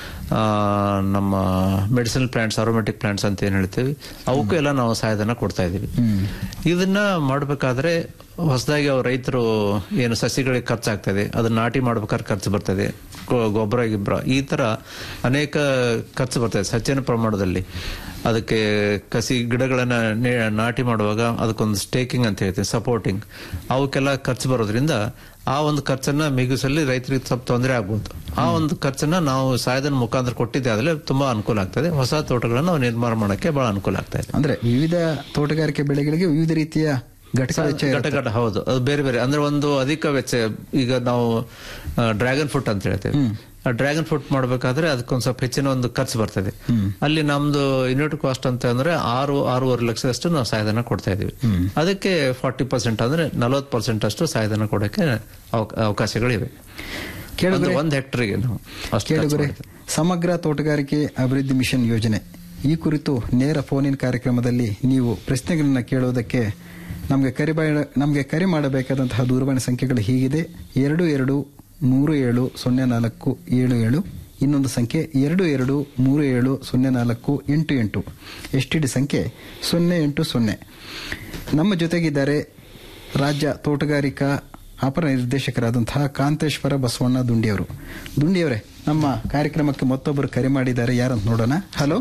ನಮ್ಮ ಮೆಡಿಸಿನಲ್ ಪ್ಲಾಂಟ್ಸ್ ಅರೋಮೆಟಿಕ್ ಪ್ಲಾಂಟ್ಸ್ ಅಂತ ಏನ್ ಹೇಳ್ತೀವಿ ಅವಕ್ಕೂ ಎಲ್ಲ ನಾವು ಸಹಾಯಧನ ಕೊಡ್ತಾ ಇದೀವಿ ಇದನ್ನ ಮಾಡ್ಬೇಕಾದ್ರೆ ಹೊಸದಾಗಿ ಅವ್ರ ರೈತರು ಏನು ಸಸಿಗಳಿಗೆ ಖರ್ಚಾಗ್ತದೆ ಅದನ್ನ ನಾಟಿ ಮಾಡ್ಬೇಕಾದ್ರೆ ಖರ್ಚು ಬರ್ತದೆ ಗೊ- ಗೊಬ್ಬರ ಗಿಬ್ಬರ ಈ ತರ ಅನೇಕ ಖರ್ಚು ಬರ್ತದೆ ಸಚಿನ ಪ್ರಮಾಣದಲ್ಲಿ ಅದಕ್ಕೆ ಕಸಿ ಗಿಡಗಳನ್ನ ನೆ- ನಾಟಿ ಮಾಡುವಾಗ ಅದಕ್ಕೊಂದು ಸ್ಟೇಕಿಂಗ್ ಅಂತ ಹೇಳ್ತೀವಿ ಸಪೋರ್ಟಿಂಗ್ ಅವಕ್ಕೆಲ್ಲ ಖರ್ಚು ಬರೋದ್ರಿಂದ ಆ ಒಂದು ಖರ್ಚನ್ನ ಮಿಗಿಸಲ್ಲಿ ರೈತರಿಗೆ ಸ್ವಲ್ಪ ತೊಂದರೆ ಆಗ್ಬೋದು ಆ ಒಂದು ಖರ್ಚನ್ನ ನಾವು ಸಹಾಯಧನ ಮುಖಾಂತರ ಕೊಟ್ಟಿದ್ದೆ ಆದ್ರೆ ತುಂಬಾ ಅನುಕೂಲ ಆಗ್ತದೆ ಹೊಸ ತೋಟಗಳನ್ನ ನಾವು ನಿರ್ಮಾಣ ಮಾಡಕ್ಕೆ ಬಹಳ ಅನುಕೂಲ ಆಗ್ತಾ ಇದೆ ಅಂದ್ರೆ ವಿವಿಧ ತೋಟಗಾರಿಕೆ ಬೆಳೆಗಳಿಗೆ ವಿವಿಧ ರೀತಿಯ ಘಟಕ ವೆಚ್ಚ ಘಟ ಘಟ ಹೌದು ಅದು ಬೇರೆ ಬೇರೆ ಅಂದ್ರೆ ಒಂದು ಅಧಿಕ ವೆಚ್ಚ ಈಗ ನಾವು ಡ್ರ್ಯಾಗನ್ ಫ್ರೂಟ್ ಅಂತ ಹೇಳ್ತೇವೆ ಆ ಡ್ರ್ಯಾಗನ್ ಫ್ರೂಟ್ ಮಾಡ್ಬೇಕಾದ್ರೆ ಅದಕ್ಕೊಂದ್ ಸ್ವಲ್ಪ ಹೆಚ್ಚಿನ ಒಂದು ಖರ್ಚು ಬರ್ತದೆ ಅಲ್ಲಿ ನಮ್ದು ಯೂನಿಟ್ ಕಾಸ್ಟ್ ಅಂತ ಅಂದ್ರೆ ಆರು ಆರೂವರೆ ಲಕ್ಷದಷ್ಟು ನಾವು ಸಹಾಯಧನ ಕೊಡ್ತಾ ಇದೀವಿ ಅದಕ್ಕೆ ಫಾರ್ಟಿ ಪರ್ಸೆಂಟ್ ಅಂದ್ರೆ ನಲವತ್ತು ಪರ್ಸೆಂಟ್ ಅಷ್ಟು ಸಹಾಯಧನ ಕೊಡಕ್ಕೆ ಅವಕ- ಅವಕಾಶಗಳಿವೆ ಕೇಳಿದ್ರೆ ಒಂದು- ಒಂದು ಹೆಕ್ಟರ್ಗೆ ನಾವು ಅಷ್ಟು ಖರ್ಚು ಕೇಳಿದರೆ ಮಾಡ್ತೇವೆ. ಸಮಗ್ರ ತೋಟಗಾರಿಕೆ ಅಭಿವೃದ್ಧಿ ಮಿಷನ್ ಯೋಜನೆ ಈ ಕುರಿತು ನೇರ ಫೋನಿನ್ ಕಾರ್ಯಕ್ರಮದಲ್ಲಿ ನೀವು ಪ್ರಶ್ನೆಗಳನ್ನ ಕೇಳುವುದಕ್ಕೆ ನಮಗೆ ಕರೆ ಬಾ- ನಮಗೆ ಕರೆ ಮಾಡಬೇಕಾದಂತಹ ದೂರವಾಣಿ ಸಂಖ್ಯೆಗಳು ಹೀಗಿದೆ ಎರಡು ಎರಡು ಮೂರು ಏಳು ಸೊನ್ನೆ ನಾಲ್ಕು ಏಳು ಏಳು ಇನ್ನೊಂದು ಸಂಖ್ಯೆ ಎರಡು ಎರಡು ಮೂರು ಏಳು ಸೊನ್ನೆ ನಾಲ್ಕು ಎಂಟು ಎಂಟು ಎಸ್ ಟಿ ಡಿ ಸಂಖ್ಯೆ ಸೊನ್ನೆ ಎಂಟು ಸೊನ್ನೆ ನಮ್ಮ ಜೊತೆಗಿದ್ದಾರೆ ರಾಜ್ಯ ತೋಟಗಾರಿಕಾ ಅಪರ ನಿರ್ದೇಶಕರಾದಂತಹ ಕಾಂತೇಶ್ವರ ಬಸವಣ್ಣ ದುಂಡಿಯವರು ದುಂಡಿಯವರೇ ನಮ್ಮ ಕಾರ್ಯಕ್ರಮಕ್ಕೆ ಮತ್ತೊಬ್ಬರು ಕರೆ ಮಾಡಿದ್ದಾರೆ ಯಾರಂತ ನೋಡೋಣ ಹಲೋ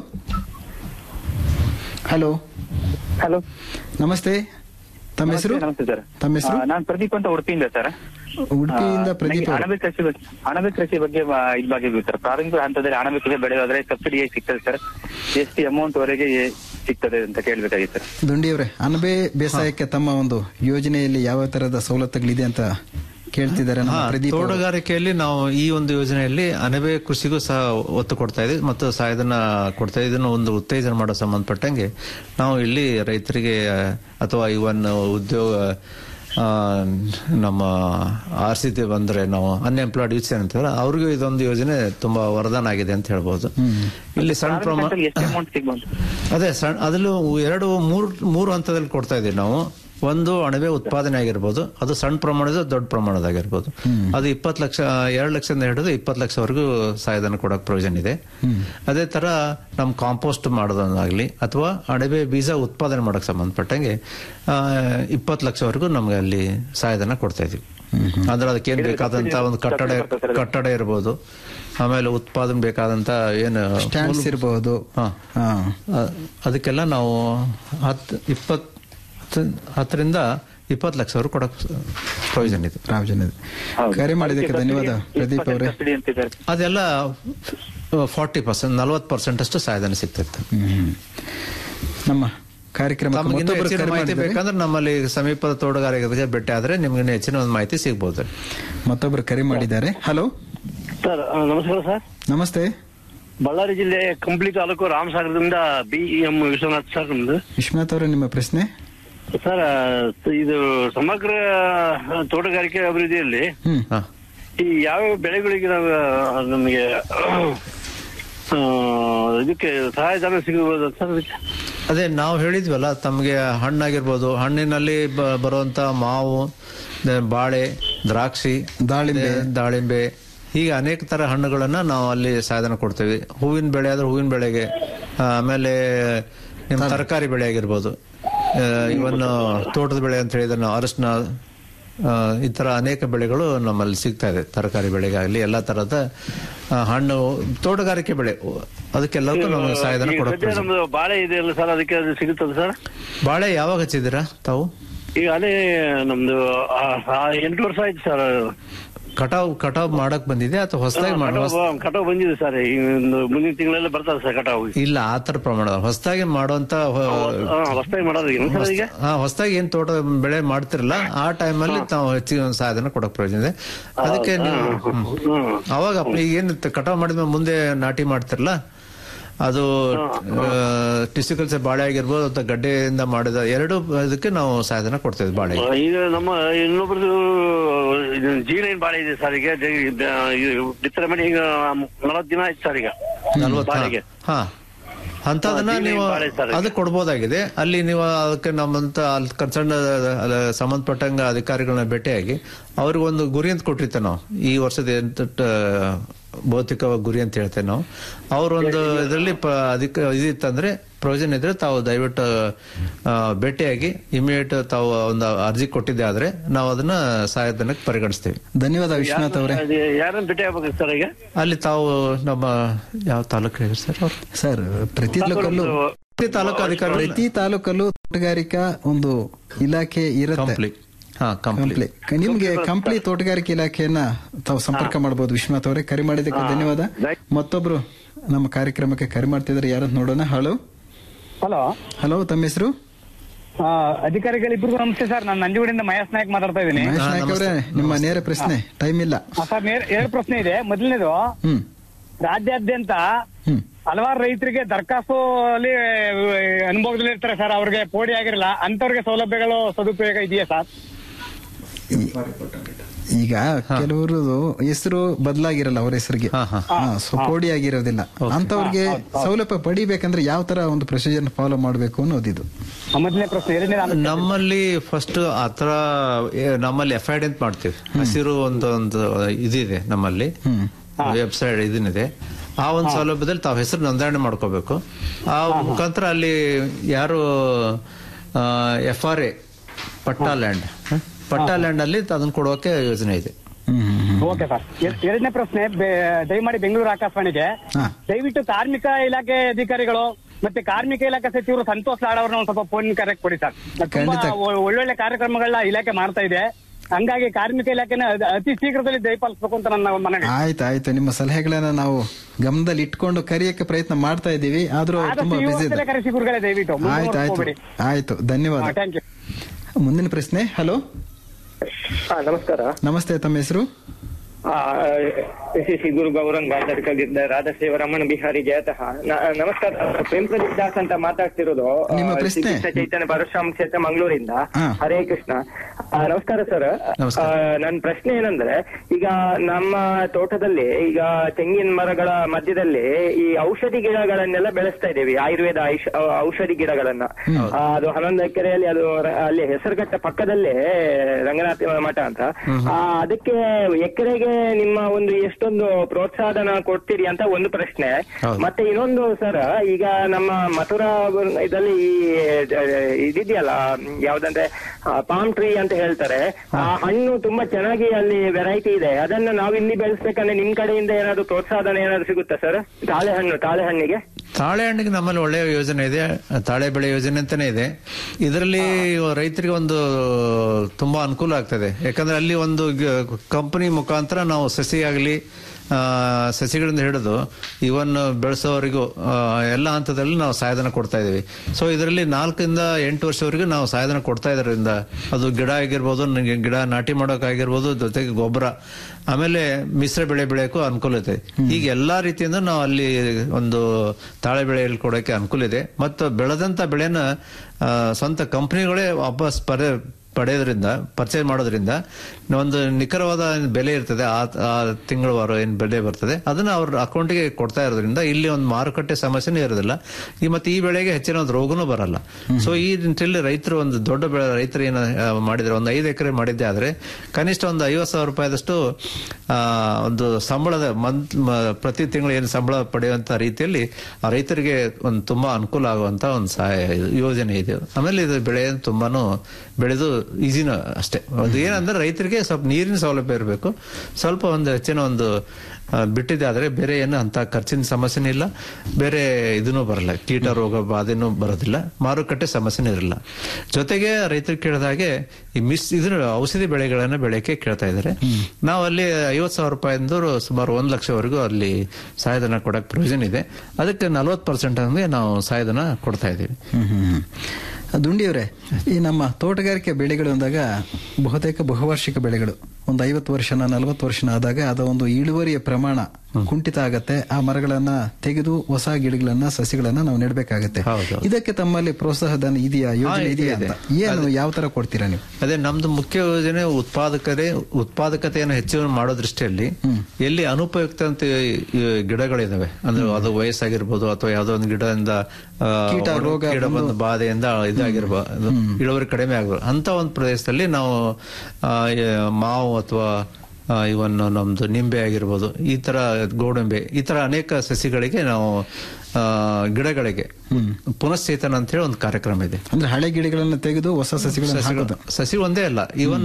ಹಲೋ ಹಲೋ ನಮಸ್ತೆ ತಮ್ಮ ಹೆಸರು ನಮಸ್ತೆ ಸರ್ ತಮ್ಮ ಹೆಸರು ನಾನು ಪ್ರದೀಪ್ ಅಂತ ಉಡುಪಿಯಿಂದ ಸರ್ ಉಡುಪಿಯಿಂದ ಆ, ಪ್ರದೀಪ್ ನನಗೆ ಅವರು ಅಣಬೆ ಕೃಷಿ ಬಗ್ಗೆ ಅಣಬೆ ಕೃಷಿ ಬಗ್ಗೆ ಆ, ಇದ್ ಬಗ್ಗೆ ಬೇಕು ಸರ್ ಪ್ರಾರಂಭಿಕ ಹಂತದಲ್ಲಿ ಅಣಬೆ ಕೃಷಿ ಬೆಳೆಯೋದ್ರೆ ಸಬ್ಸಿಡಿ ಹೇಗೆ ಸಿಗ್ತದೆ ಸರ್ ಎಷ್ಟು ಅಮೌಂಟ್ ವರೆಗೆ ಏ- ಸಿಗ್ತದೆ ಅಂತ ಕೇಳ್ಬೇಕಾಗಿತ್ತು ಸರ್ ದುಂಡಿಯವರೇ ಅನಬೆ ಬೇಸಾಯಕ್ಕೆ ತಮ್ಮ ಒಂದು ಯೋಜನೆಯಲ್ಲಿ ಯಾವ ತರದ ಸವಲತ್ತುಗಳಿದೆ ಅಂತ ಕೇಳ್ತಿದ್ದಾರೆ ನಮ್ಮ ಹಾ, ಪ್ರದೀಪ್ ಅವರು. ತೋಟಗಾರಿಕೆಯಲ್ಲಿ ನಾವು ಈ ಒಂದು ಯೋಜನೆಯಲ್ಲಿ ಅಣಬೆ ಕೃಷಿಗೂ ಸಹ ಒತ್ತು ಕೊಡ್ತಾ ಇದೀವಿ ಮತ್ತು ಸಹಾಯಧನ ಕೊಡ್ತಾ ಇದೀವಿ. ಇದನ್ನು ಒಂದು ಉತ್ತೇಜನ ಮಾಡೋ ಸಂಬಂಧಪಟ್ಟಂಗೆ ನಾವು ಇಲ್ಲಿ ರೈತರಿಗೆ ಆ, ಅಥವಾ ಇವನ್ ಉದ್ಯೋಗ ಆ, ನಮ್ಮ ಆರ್ ಸಿ ಬಂದ್ರೆ ನಾವು ಅನ್ಎಂಪ್ಲಾಯ್ಡ್ ಯೂತ್ಸ್ ಏನಂತಾರೆ ಅವ್ರಿಗೂ ಇದೊಂದು ಯೋಜನೆ ತುಂಬಾ ವರದಾನ ಆಗಿದೆ ಅಂತ ಹೇಳ್ಬೋದು ಇಲ್ಲಿ ಸಣ್ಣ ಪ್ರಮಾಣ ಪ್ರಾರಂಭಿಕ ಹಂತದಲ್ಲಿ ಎಷ್ಟು ಅಮೌಂಟ್ ಸಿಗ್ಬೋದು ಅದೇ ಸಣ್ಣ ಅದರಲ್ಲೂ ಎರಡು ಮೂರು ಮೂರು ಹಂತದಲ್ಲಿ ಕೊಡ್ತಾ ಇದೀವಿ ನಾವು ಒಂದು ಅಣಬೆ ಉತ್ಪಾದನೆ ಆಗಿರ್ಬೋದು ಅದು ಸಣ್ಣ ಪ್ರಮಾಣದ ದೊಡ್ಡ ಪ್ರಮಾಣದಾಗಿರ್ಬೋದು ಅದು ಇಪ್ಪತ್ತು ಲಕ್ಷ ಎರಡು ಲಕ್ಷದಿಂದ ಹಿಡಿದು ಇಪ್ಪತ್ತು ಲಕ್ಷವರೆಗೂ ಸಹಾಯಧನ ಕೊಡಕ್ ಪ್ರಯೋಜನ ಇದೆ ಅದೇ ತರ ನಮ್ ಕಾಂಪೋಸ್ಟ್ ಮಾಡೋದಾಗ್ಲಿ ಅಥವಾ ಅಣಬೆ ಬೀಜ ಉತ್ಪಾದನೆ ಮಾಡಕ್ ಸಂಬಂಧಪಟ್ಟಂಗೆ ಇಪ್ಪತ್ತು ಲಕ್ಷವರೆಗೂ ನಮ್ಗೆ ಅಲ್ಲಿ ಸಹಾಯಧನ ಕೊಡ್ತಾ ಇದೀವಿ ಅಂದ್ರೆ ಅದಕ್ಕೆ ಏನ್ ಬೇಕಾದಂತ ಒಂದು ಕಟ್ಟಡ ಕಟ್ಟಡ ಇರ್ಬೋದು ಆಮೇಲೆ ಉತ್ಪಾದನೆ ಬೇಕಾದಂತ ಏನು ಸ್ಟ್ಯಾಂಡ್ಸ್ ಇರಬಹುದು ಹಾ. ಹಾ ಅ- ಅದಕ್ಕೆಲ್ಲ ನಾವು ಹತ್ತು ಇಪ್ಪತ್ತು ಹತ್ತರಿಂದ ಇಪ್ಪತ್ತು ಲಕ್ಷ ಅವ್ರು ಕೊಡಕ್ ಪ್ರಯೋಜನ ಇದೆ ರಾಮಜನ ಕರೆ ಮಾಡಿದ್ದಕ್ಕೆ ಧನ್ಯವಾದ ಪ್ರದೀಪ್ ಅವರೇ ಸಬ್ಸಿಡಿ ಅಂತಿದ್ದಾರೆ ಅದೆಲ್ಲ ಫಾರ್ಟಿ ಪರ್ಸೆಂಟ್ ನಲ್ವತ್ತು ಪರ್ಸೆಂಟ್ ಅಷ್ಟು ಸಹಾಯಧನ ಸಿಗ್ತಿತ್ತು ಹ್ಮ್. ನಮ್ಮ ಕಾರ್ಯಕ್ರಮ ತಮ್ಗೆ ಇನ್ನೂ ಮತ್ತೊಬ್ಬರು ಹೆಚ್ಚಿನ ಕರೆ ಮಾಹಿತಿ ಮಾಡಿದ್ದಾರೆ ಬೇಕಂದ್ರೆ ನಮ್ಮಲ್ಲಿ ಸಮೀಪದ ತೋಟಗಾರಿಕೆಗೆ ಭೇಟಿ ಆದ್ರೆ ನಿಮ್ಗೆ ಇನ್ನೂ ಹೆಚ್ಚಿನ ಒಂದು ಮಾಹಿತಿ ಸಿಗ್ಬೋದು ಮತ್ತೊಬ್ಬರು ಕರೆ ಮಾಡಿದ್ದಾರೆ ಹಲೋ ಸರ್ ನಮಸ್ಕಾರ ಸರ್ ನಮಸ್ತೆ ಬಳ್ಳಾರಿ ಜಿಲ್ಲೆ ಕಂಪ್ಲಿ ತಾಲೂಕು ರಾಮಸಾಗರದಿಂದ ಬಿ ಎಂ ವಿಶ್ವನಾಥ್ ಸರ್ ನಮ್ದು ವಿಶ್ವನಾಥ್ ಅವರೇ ನಿಮ್ಮ ಪ್ರಶ್ನೆ ಸರ್ ಇದು ಸಮಗ್ರ ತೋಟಗಾರಿಕೆ ಅಭಿವೃದ್ಧಿಯಲ್ಲಿ ಹ್ಮ್ ಹಾ ಈ ಯಾವ್ಯಾವ ಬೆಳೆಗಳಿಗೆ ನಾವು ನಮಗೆ ಆ, ಇದಕ್ಕೆ ಸಹಾಯಧನ ಸಿಗಬಹುದು ಸರ್ ಅದಕ್ಕೆ ಅದೇ ನಾವು ಹೇಳಿದ್ವಲ್ಲ ತಮಗೆ ಹಣ್ಣಾಗಿರ್ಬೋದು ಹಣ್ಣಿನಲ್ಲಿ ಬ- ಬರುವಂತ ಮಾವು ದ- ಬಾಳೆ ದ್ರಾಕ್ಷಿ ದಾಳಿಂಬೆ. ದ- ದಾಳಿಂಬೆ ಹೀಗೆ ಅನೇಕ ತರ ಹಣ್ಣುಗಳನ್ನ ನಾವು ಅಲ್ಲಿ ಸಾಧನ ಕೊಡ್ತೇವೆ ಹೂವಿನ ಬೆಳೆ ಆದ್ರೆ ಹೂವಿನ ಬೆಳೆಗೆ ಆ, ಆಮೇಲೆ ನಿಮ್ಮ ತರಕಾರಿ ಬೆಳೆ ಆಗಿರ್ಬೋದು ಇವನ್ ತೋಟದ ಬೆಳೆ ಅಂತ ಹೇಳಿದ್ರೆ ನಾವು ಅರಶಿನ ಆ, ಈ ತರ ಅನೇಕ ಬೆಳೆಗಳು ನಮ್ಮಲ್ಲಿ ಸಿಗ್ತಾ ಇದೆ ತರಕಾರಿ ಬೆಳೆಗಾಗಲಿ ಎಲ್ಲಾ ತರದ ಆ, ಹಣ್ಣು ತೋಟಗಾರಿಕೆ ಬೆಳೆ ಅದಕ್ಕೆಲ್ಲಕ್ಕೂ ನಾವು ಸಹಾಯಧನ ಈಗ ಕೊಡಕ್ಕೆ ಸದ್ಯ ನಮ್ದು ಬಾಳೆ ಇದೆ ಅಲ್ಲ ಸರ್ ಅದಕ್ಕೆ ಅದು ಸಿಗುತ್ತದೆ ಸರ್ ಬಾಳೆ ಯಾವಾಗ ಹಚ್ಚಿದ್ದೀರಾ ತಾವು ಈಗ ಅದೇ ನಮ್ದು ಆ, ಆ, ಎಂಟು ವರ್ಷ ಆಯ್ತು ಸರ್ ಕಟಾವ್ ಕಟಾವ್ ಮಾಡಕ್ ಬಂದಿದೆ ಅಥವಾ ಹೊಸದಾಗಿ ಕಟಾವ್ ಕಟಾವ್ ಬಂದಿದೆ ಸರ್ ಈ ಒಂದು ಮುಂದಿನ ತಿಂಗಳೆಲ್ಲ ಬರ್ತದೆ ಸರ್ ಕಟಾವ್ ಇಲ್ಲ ಆ ತರ ಪ್ರಮಾಣ ಹೊಸದಾಗಿ ಮಾಡುವಂತ ಹೊಸದಾಗಿ ಮಾಡೋದು ಏನು ಸರ್ ಈಗ ಹಾ ಹೊಸದಾಗಿ ಏನ್ ತೋಟ ಬೆಳೆ ಮಾಡ್ತಿರಲ್ಲ ಆ ಟೈಮಲ್ಲಿ ತಾವು ಹೆಚ್ಚಿಗೆ ಒಂದು ಸಾಧನ ಕೊಡಕ್ ಪ್ರಯೋಜನ ಇದೆ ಅದಕ್ಕೆ ನೀವು ಹ್ಮ್. ಹ್ಮ್ ಅವಾಗ ಈಗ ಏನ್ ಕಟಾವ್ ಮಾಡಿದ ಮುಂದೆ ನಾಟಿ ಮಾಡ್ತಿರಲ್ಲ ಅದು ಟಿಸಿಕಲ್ಚರ್ ಬಾಳೆ ಆಗಿರ್ಬೋದು ಅಥವಾ ಗಡ್ಡೆಯಿಂದ ಮಾಡಿದ ಎರಡು ಇದಕ್ಕೆ ನಾವು ಸಾಧನ ಕೊಡ್ತೇವೆ ಬಾಳೆ ಆ, ಈಗ ನಮ್ಮ ಇನ್ನೊಬ್ರದ್ದು ಜಿ ನೈನ್ ಬಾಳೆ ಇದೆ ಸರ್ ಈಗ ಜ- ಇದು ಬಿತ್ತನೆ ಮಾಡಿ ಈಗ ನಲವತ್ತು ದಿನ ಆಯ್ತು ಸರ್ ಈಗ ನಲ್ವತ್ತು ಬಾಳೆಗೆ ಹಾ ಅಂತದನ್ನ ಹಾ, ಜೀವನ ನೀವು ಬಾಳೆ ಸರ್. ಅದು ಕೊಡ್ಬೋದಾಗಿದೆ ಅಲ್ಲಿ ನೀವು ಅದಕ್ಕೆ ನಮ್ಮಂತ ಅಲ್ಲಿ ಕನ್ಸರ್ನ್ ಸಂಬಂಧಪಟ್ಟಂಗ ಅಧಿಕಾರಿಗಳನ್ನ ಭೇಟಿಯಾಗಿ ಅವ್ರಿಗೊಂದು ಗುರಿ ಅಂತ ಕೊಟ್ಟಿರ್ತೇವೆ ನಾವು ಈ ವರ್ಷದ ಎಂತ ಭೌತಿಕ ಗುರಿ ಅಂತ ಹೇಳ್ತೇವೆ ನಾವು ಅವ್ರೊಂದು ಇದರಲ್ಲಿ ಅಧಿಕ ಇದಿತ್ತಂದ್ರೆ ಪ್ರಯೋಜನ ಇದ್ರೆ ತಾವು ದಯವಿಟ್ಟು ಆ, ಭೇಟಿಯಾಗಿ ಇಮಿಡಿಯೇಟ್ ತಾವು ಒಂದು ಅರ್ಜಿ ಕೊಟ್ಟಿದ್ದೆ ಆದ್ರೆ ನಾವು ಅದನ್ನ ಸಹಾಯಧನಕ್ಕೆ ಪರಿಗಣಿಸ್ತೇವೆ ಧನ್ಯವಾದ ವಿಶ್ವನಾಥ್ ಅವರೇ ಅದು ಯಾರನ್ನ ಭೇಟಿ ಆಗ್ಬೇಕು ಸರ್ ಈಗ ಅಲ್ಲಿ ತಾವು ನಮ್ಮ ಯಾವ ತಾಲೂಕು ಹೇಳಿದ್ರು ಸರ್ ಅವ್ರು ಸರ್ ಪ್ರತಿ ತಾಲೂಕಲ್ಲೂ ಪ್ರತಿ ತಾಲೂಕು ಅಧಿಕಾರಿ ಪ್ರತಿ ತಾಲೂಕಲ್ಲೂ ತೋಟಗಾರಿಕಾ ಒಂದು ಇಲಾಖೆ ಇರುತ್ತೆ ಕಂಪ್ಲಿ ಹಾ ಕಂಪ್ಲಿ ಕಂಪ್ಲಿ ನಿಮ್ಗೆ ಕಂಪ್ಲಿ ತೋಟಗಾರಿಕೆ ಇಲಾಖೆಯನ್ನ ತಾವು ಸಂಪರ್ಕ ಮಾಡಬಹುದು ವಿಶ್ವನಾಥ್ ಅವರೇ ಕರೆ ಮಾಡಿದ್ದಕ್ಕೆ ಧನ್ಯವಾದ ಮತ್ತೊಬ್ರು ನಮ್ಮ ಕಾರ್ಯಕ್ರಮಕ್ಕೆ ಕರೆ ಮಾಡ್ತಿದ್ರೆ ಯಾರಂತ ನೋಡೋಣ ಹಲೋ ಹಲೋ ಹಲೋ ತಮ್ಮ ಹೆಸರು ಅಧಿಕಾರಿಗಳಿಬ್ರಿಗೂ ನಮಸ್ತೆ ಸರ್ ನಾನು ನಂಜುಗೂಡಿಂದ ಮಹೇಶ್ ನಾಯಕ್ ಮಾತಾಡ್ತಾ ಇದ್ದೀನಿ ಮಹೇಶ್ ನಾಯ್ಕ ಅವರೇ ನಿಮ್ಮ ನೇರ ಪ್ರಶ್ನೆ ಟೈಮ್ ಇಲ್ಲ ಸರ್ ಎರಡು ಪ್ರಶ್ನೆ ಇದೆ ಮೊದಲನೇದು ಹ್ಮ್ ರಾಜ್ಯಾದ್ಯಂತ ಹ್ಮ್ ಹಲವಾರು ರೈತರಿಗೆ ದರಖಾಸ್ತು ಅಲ್ಲಿ ಅನುಭವದಲ್ಲಿ ಇರ್ತಾರೆ ಸರ್ ಅವ್ರಿಗೆ ಪೋಡಿ ಆಗಿರಲ್ಲ ಅಂತವ್ರಿಗೆ ಸೌಲಭ್ಯಗಳು ಸದುಪಯೋಗ ಇದೆಯಾ ಸರ್ ಈಗ ಕೆಲವರು ಹೆಸರು ಬದಲಾಗಿರಲ್ಲ ಅವ್ರ ಹೆಸರಿಗೆ ಹಾ, ಹಾ. ಸೊ ಕೋಡಿ ಆಗಿರೋದಿಲ್ಲ ಅಂತವ್ರಿಗೆ ಸೌಲಭ್ಯ ಪಡಿಬೇಕಂದ್ರೆ ಯಾವ ತರ ಒಂದು ಪ್ರೊಸೀಜರ್ ಫಾಲೋ ಮಾಡಬೇಕು ಅನ್ನೋದಿದು ಮೊದಲನೇ ಪ್ರಶ್ನೆ ಎರಡನೇ ನಮ್ಮಲ್ಲಿ ಫಸ್ಟ್ ಆತರ ಏ, ನಮ್ಮಲ್ಲಿ ಎಫ್ ಐ ಡಿ ಅಂತ ಮಾಡ್ತೀವಿ ಹಸಿರು ಒಂದು ಒಂದು ಇದಿದೆ ನಮ್ಮಲ್ಲಿ ವೆಬ್ಸೈಟ್ ಇದನ್ನಿದೆ ಆ ಒಂದು ಸೌಲಭ್ಯದಲ್ಲಿ ತಾವು ಹೆಸರು ನೋಂದಣಿ ಮಾಡ್ಕೋಬೇಕು ಆ ಮುಖಾಂತರ ಅಲ್ಲಿ ಯಾರು F R A patta land patta land ಅಲ್ಲಿ ಅದನ್ನ ಕೊಡೋಕೆ ಯೋಜನೆ ಇದೆ ಓಕೆ ಸರ್ ಎರಡನೇ ಪ್ರಶ್ನೆ ಬೆ- ದಯಮಾಡಿ ಬೆಂಗಳೂರು ಆಕಾಶವಾಣಿಗೆ ಹಾ. ದಯವಿಟ್ಟು ಕಾರ್ಮಿಕ ಇಲಾಖೆ ಅಧಿಕಾರಿಗಳು ಮತ್ತೆ ಕಾರ್ಮಿಕ ಇಲಾಖೆ ಸಚಿವರು ಸಂತೋಷ್ ಲಾಡ್ ಅವ್ರನ್ನ ಒಂದ್ ಸ್ವಲ್ಪ ಫೋನ್ ಕರೆ ಕೊಡಿ ಸರ್ ತುಂಬಾ ಖಂಡಿತ. ಒ- ಒಳ್ಳೊಳ್ಳೆ ಕಾರ್ಯಕ್ರಮಗಳನ್ನ ಇಲಾಖೆ ಮಾಡ್ತಾ ಇದೆ ಹಂಗಾಗಿ ಕಾರ್ಮಿಕ ಇಲಾಖೆನ ಅದ್- ಅತಿ ಶೀಘ್ರದಲ್ಲಿ ದಯಪಾಲಿಸಬೇಕು ಅಂತ ನನ್ನ ಮನವಿ ಆಯ್ತು ಆಯ್ತು ನಿಮ್ಮ ಸಲಹೆಗಳನ್ನ ನಾವು ಗಮನದಲ್ಲಿ ಇಟ್ಕೊಂಡು ಕರೆಯಕ್ಕೆ ಪ್ರಯತ್ನ ಮಾಡ್ತಾ ಇದ್ದೀವಿ ಆದ್ರೂ ಆದಷ್ಟು ತುಂಬಾ ಈ ಬಿಸಿ ಇದೆ ವರ್ಷದಲ್ಲೇ ಕರೆಸಿ ಗುರುಗಳೇ ದಯವಿಟ್ಟು ಆಯ್ತು ಆಯ್ತು ಹೋಗ್ಬೇಡಿ ಆಯ್ತು ಧನ್ಯವಾದ ಥ್ಯಾಂಕ್ ಯು ಮುಂದಿನ ಪ್ರಶ್ನೆ ಹಲೋ ಹಾ ನಮಸ್ಕಾರ ನಮಸ್ತೆ ತಮ್ಮ ಹೆಸರು ಎಸ್ ಸಿ ಗುರು ಗೌರಂಗ ತಡ್ಕಗಿದ್ದ ರಾಧಶೇವ ರಮಣ ಬಿಹಾರಿ ಜಯತಃ ನ- ನಮಸ್ಕಾರ ಪ್ರೇಮ್ ಪ್ರದೀಪ್ ದಾಸ್ ಅಂತ ಮಾತಾಡ್ತಿರೋದು ಆ, ನಿಮ್ಮ ಪ್ರಶ್ನೆ? ಶ್ರೀಕೃಷ್ಣ ಚೈತನ್ಯ ಪರಶುರಾಮ ಕ್ಷೇತ್ರ ಮಂಗಳೂರಿಂದ ಹಾ. ಹರೇ ಕೃಷ್ಣ ಆ, ನಮಸ್ಕಾರ ಸರ್ ನಮಸ್ಕಾರ. ನನ್ನ ಪ್ರಶ್ನೆ ಏನಂದ್ರೆ ಈಗ ನಮ್ಮ ತೋಟದಲ್ಲಿ ಈಗ ತೆಂಗಿನ ಮರಗಳ ಮಧ್ಯದಲ್ಲಿ ಈ ಔಷಧಿ ಗಿಡಗಳನ್ನೆಲ್ಲ ಬೆಳೆಸ್ತಾ ಇದ್ದೇವೆ ಆಯುರ್ವೇದ ಐಷ್- ಔ- ಔಷಧಿ ಗಿಡಗಳನ್ನ ಆ, ಅದು ಹನ್ನೊಂದು ಎಕರೆಯಲ್ಲಿ ಅದು ರ- ಅಲ್ಲಿ ಹೆಸರುಘಟ್ಟ ಪಕ್ಕದಲ್ಲೇ ರಂಗನಾಥ ಮಠ ಅಂತ ಆ, ಅದಕ್ಕೆ ಎಕರೆಗೆ ನಿಮ್ಮ ಒಂದು ಎಷ್ಟೊಂದು ಪ್ರೋತ್ಸಾಹನ ಕೊಡ್ತೀರಿ ಅಂತ ಒಂದು ಪ್ರಶ್ನೆ ಹೌದು. ಮತ್ತೆ ಇನ್ನೊಂದು ಸರ್ ಈಗ ನಮ್ಮ ಮಥುರಾ ಇದರಲ್ಲಿ ಈ, ಆ, ಇದಿದೆಯಲ್ಲ ಯಾವ್ದಂದ್ರೆ ಪಾಮ್ ಟ್ರೀ ಅಂತ ಹೇಳ್ತಾರೆ ಆ ಹಣ್ಣು ತುಂಬಾ ಚೆನ್ನಾಗಿ ಅಲ್ಲಿ ವೆರೈಟಿ ಇದೆ ಅದನ್ನ ನಾವು ಇಲ್ಲಿ ಬೆಳೆಸ್ಬೇಕಂದ್ರೆ ನಿಮ್ ಕಡೆಯಿಂದ ಏನಾದ್ರು ಪ್ರೋತ್ಸಾಹನ ಏನಾದ್ರು ಸಿಗುತ್ತಾ ಸರ್ ತಾಳೆ ಹಣ್ಣು ತಾಳೆ ಹಣ್ಣಿಗೆ ತಾಳೆ ಹಣ್ಣಿಗೆ ನಮ್ಮಲ್ಲಿ ಒಳ್ಳೆಯ ಯೋಜನೆ ಇದೆ ತಾಳೆ ಬೆಳೆ ಯೋಜನೆ ಅಂತಾನೆ ಇದೆ ಇದರಲ್ಲಿ ರೈತರಿಗೆ ಒಂದು ತುಂಬಾ ಅನುಕೂಲ ಆಗ್ತದೆ ಯಾಕಂದ್ರೆ ಅಲ್ಲಿ ಒಂದು ಕಂಪನಿ ಮುಖಾಂತರ ನಾವು ಸಸಿ ಆಗಲಿ ಸಸಿಗಳಿಂದ ಹಿಡಿದು ಇವನ್ ಬೆಳೆಸೋವರೆಗೂ ಆ, ಎಲ್ಲ ಹಂತದಲ್ಲಿ ನಾವು ಸಹಾಯಧನ ಕೊಡ್ತಾ ಇದೀವಿ ಸೊ ಇದರಲ್ಲಿ ನಾಲ್ಕರಿಂದ ಎಂಟು ವರ್ಷವರೆಗೂ ನಾವು ಸಹಾಯಧನ ಕೊಡ್ತಾ ಇದರಿಂದ ಅದು ಗಿಡ ಆಗಿರ್ಬೋದು ನನಗೆ ಗಿಡ ನಾಟಿ ಮಾಡೋಕ್ಕಾಗಿರ್ಬೋದು ಜೊತೆಗೆ ಗೊಬ್ಬರ ಆಮೇಲೆ ಮಿಶ್ರ ಬೆಳೆ ಬೆಳೆಯೋಕ್ಕೂ ಅನುಕೂಲ ಇದೆ ಈಗ ಎಲ್ಲಾ ರೀತಿಯಿಂದ ನಾವು ಅಲ್ಲಿ ಒಂದು ತಾಳೆ ಬೆಳೆ ಕೊಡೋಕೆ ಅನುಕೂಲ ಇದೆ ಮತ್ತು ಬೆಳೆದಂತ ಬೆಳೆನ ಆ, ಸ್ವಂತ ಕಂಪನಿಗಳೇ ವಾಪಸ್ ಪಡೆ ಪಡೆಯೋದ್ರಿಂದ ಪರ್ಚೇಸ್ ಮಾಡೋದ್ರಿಂದ ಒಂದು ನಿಖರವಾದ ಬೆಲೆ ಇರ್ತದೆ ಆ ಆ ತಿಂಗಳವಾರ ಏನ್ ಬೆಲೆ ಬರ್ತದೆ ಅದನ್ನ ಅವ್ರ ಅಕೌಂಟ್ಗೆ ಕೊಡ್ತಾ ಇರೋದ್ರಿಂದ ಇಲ್ಲಿ ಒಂದು ಮಾರುಕಟ್ಟೆ ಸಮಸ್ಯೆನೂ ಇರೋದಿಲ್ಲ ಈ ಮತ್ತೆ ಈ ಬೆಳೆಗೆ ಹೆಚ್ಚಿನ ಒಂದು ರೋಗನೂ ಬರಲ್ಲ ಸೊ ಈ ನಿಟ್ಟಿನಲ್ಲಿ ರೈತರು ಒಂದು ದೊಡ್ಡ ಬೆಳೆ ರೈತರು ಏನು ಆ, ಮಾಡಿದ್ರೆ ಒಂದು ಐದು ಎಕರೆ ಮಾಡಿದ್ದೆ ಆದ್ರೆ ಕನಿಷ್ಠ ಒಂದು ಐವತ್ತು ಸಾವಿರ ರೂಪಾಯಿದಷ್ಟು ಆ, ಒಂದು ಸಂಬಳದ ಮಂತ್ ಮ- ಪ್ರತಿ ತಿಂಗಳು ಏನು ಸಂಬಳ ಪಡೆಯುವಂತ ರೀತಿಯಲ್ಲಿ ಆ ರೈತರಿಗೆ ಒಂದು ತುಂಬಾ ಅನುಕೂಲ ಆಗುವಂತ ಒಂದು ಸಹಾಯ ಇದು- ಯೋಜನೆ ಇದೆ ಆಮೇಲೆ ಇದು ಬೆಳೆ ತುಂಬಾನು ಬೆಳೆದು ಈಸಿನ ಅಷ್ಟೇ ಅದು ಏನಂದ್ರೆ ರೈತರಿಗೆ ಸ್ವಲ್ಪ ನೀರಿನ ಸೌಲಭ್ಯ ಇರಬೇಕು ಸ್ವಲ್ಪ ಒಂದು ಹೆಚ್ಚಿನ ಒಂದು ಆ, ಬಿಟ್ಟಿದೆ ಆದ್ರೆ ಬೇರೆ ಏನು ಅಂತ ಖರ್ಚಿನ ಸಮಸ್ಯೆನೂ ಇಲ್ಲ ಬೇರೆ ಇದನ್ನು ಬರಲ್ಲ ಕೀಟ ರೋಗ ಬಾಧೆನೂ ಬರೋದಿಲ್ಲ ಮಾರುಕಟ್ಟೆ ಸಮಸ್ಯೆನೂ ಇರಲ್ಲ ಜೊತೆಗೆ ರೈತರು ಕೇಳಿದ ಹಾಗೆ ಈ ಮಿಸ್ ಇದನ್ನ ಔಷಧಿ ಬೆಳೆಗಳನ್ನ ಬೆಳೆಯಕ್ಕೆ ಕೇಳ್ತಾ ಇದ್ದಾರೆ ನಾವು ಅಲ್ಲಿ ಐವತ್ತು ಸಾವಿರ ರೂಪಾಯಿಂದ ಸುಮಾರು ಒಂದ್ ಲಕ್ಷವರೆಗೂ ಅಲ್ಲಿ ಸಹಾಯಧನ ಕೊಡಕ್ ಪ್ರಯೋಜನ ಇದೆ ಅದಕ್ಕೆ ನಲವತ್ತು ಪರ್ಸೆಂಟ್ ಅಂದ್ರೆ ನಾವು ಸಹಾಯಧನ ಕೊಡ್ತಾ ಇದ್ದೀವಿ ಹ್ಮ್ ಹ್ಮ್ ಹ್ಮ್. ದುಂಡಿಯವರೇ ಈ ನಮ್ಮ ತೋಟಗಾರಿಕೆ ಬೆಳೆಗಳು ಅಂದಾಗ ಬಹುತೇಕ ಬಹುವಾರ್ಷಿಕ ಬೆಳೆಗಳು ಒಂದು ಐವತ್ತು ವರ್ಷನ ನಲವತ್ತು ವರ್ಷನ ಆದಾಗ ಅದ ಒಂದು ಇಳುವರಿಯ ಪ್ರಮಾಣ ಕುಂಠಿತ ಆಗತ್ತೆ ಆ ಮರಗಳನ್ನ ತೆಗೆದು ಹೊಸ ಗಿಡಗಳನ್ನ ಸಸಿಗಳನ್ನ ನಾವು ನೆಡಬೇಕಾಗತ್ತೆ ಹೌದು. ಇದಕ್ಕೆ ತಮ್ಮಲ್ಲಿ ಪ್ರೋತ್ಸಾಹಧನ ಇದೆಯಾ ಯೋಜನೆ ಇದೆ, ಇದೆಯಾ ಇದೆ. ಅಂತ ಏನು ಯಾವ ತರ ಕೊಡ್ತೀರಾ ನೀವು ಅದೇ ನಮ್ದು ಮುಖ್ಯ ಯೋಜನೆ ಉತ್ಪಾದಕರೇ ಉತ್ಪಾದಕತೆಯನ್ನು ಹೆಚ್ಚು ಮಾಡೋ ದೃಷ್ಟಿಯಲ್ಲಿ ಎಲ್ಲಿ ಅನುಪಯುಕ್ತ ಅಂತ ಈ ಗಿಡಗಳಿದಾವೆ ಅಂದ್ರೆ ಅದು ವಯಸ್ಸಾಗಿರ್ಬೋದು ಅಥವಾ ಯಾವ್ದೋ ಒಂದು ಗಿಡದಿಂದ ಆ, ಕೀಟ, ಒಣ- ರೋಗ ಕೀಟ ಬಂದ ಬಾಧೆಯಿಂದ ಇದಾಗಿರ್ಬೋದು ಇಳುವರಿ ಕಡಿಮೆ ಆಗ್ಬೋದು ಅಂತ ಒಂದು ಪ್ರದೇಶದಲ್ಲಿ ನಾವು ಆ, ಈ ಮಾವು ಅಥವಾ ಇವನ್ ನಮ್ದು ನಿಂಬೆ ಆಗಿರ್ಬೋದು ಈ ತರ ಗೋಡಂಬೆ ಈ ತರ ಅನೇಕ ಸಸಿಗಳಿಗೆ ನಾವು ಆ, ಗಿಡಗಳಿಗೆ ಪುನಶ್ಚೇತನ ಅಂತ ಹೇಳಿ ಒಂದು ಕಾರ್ಯಕ್ರಮ ಇದೆ ಅಂದ್ರೆ ಹಳೆ ಗಿಡಗಳನ್ನ ತೆಗೆದು ಹೊಸ ಸಸಿಗಳನ್ನ ಹಾಕೋದು ಸಸಿ ಒಂದೇ ಅಲ್ಲ ಇವನ್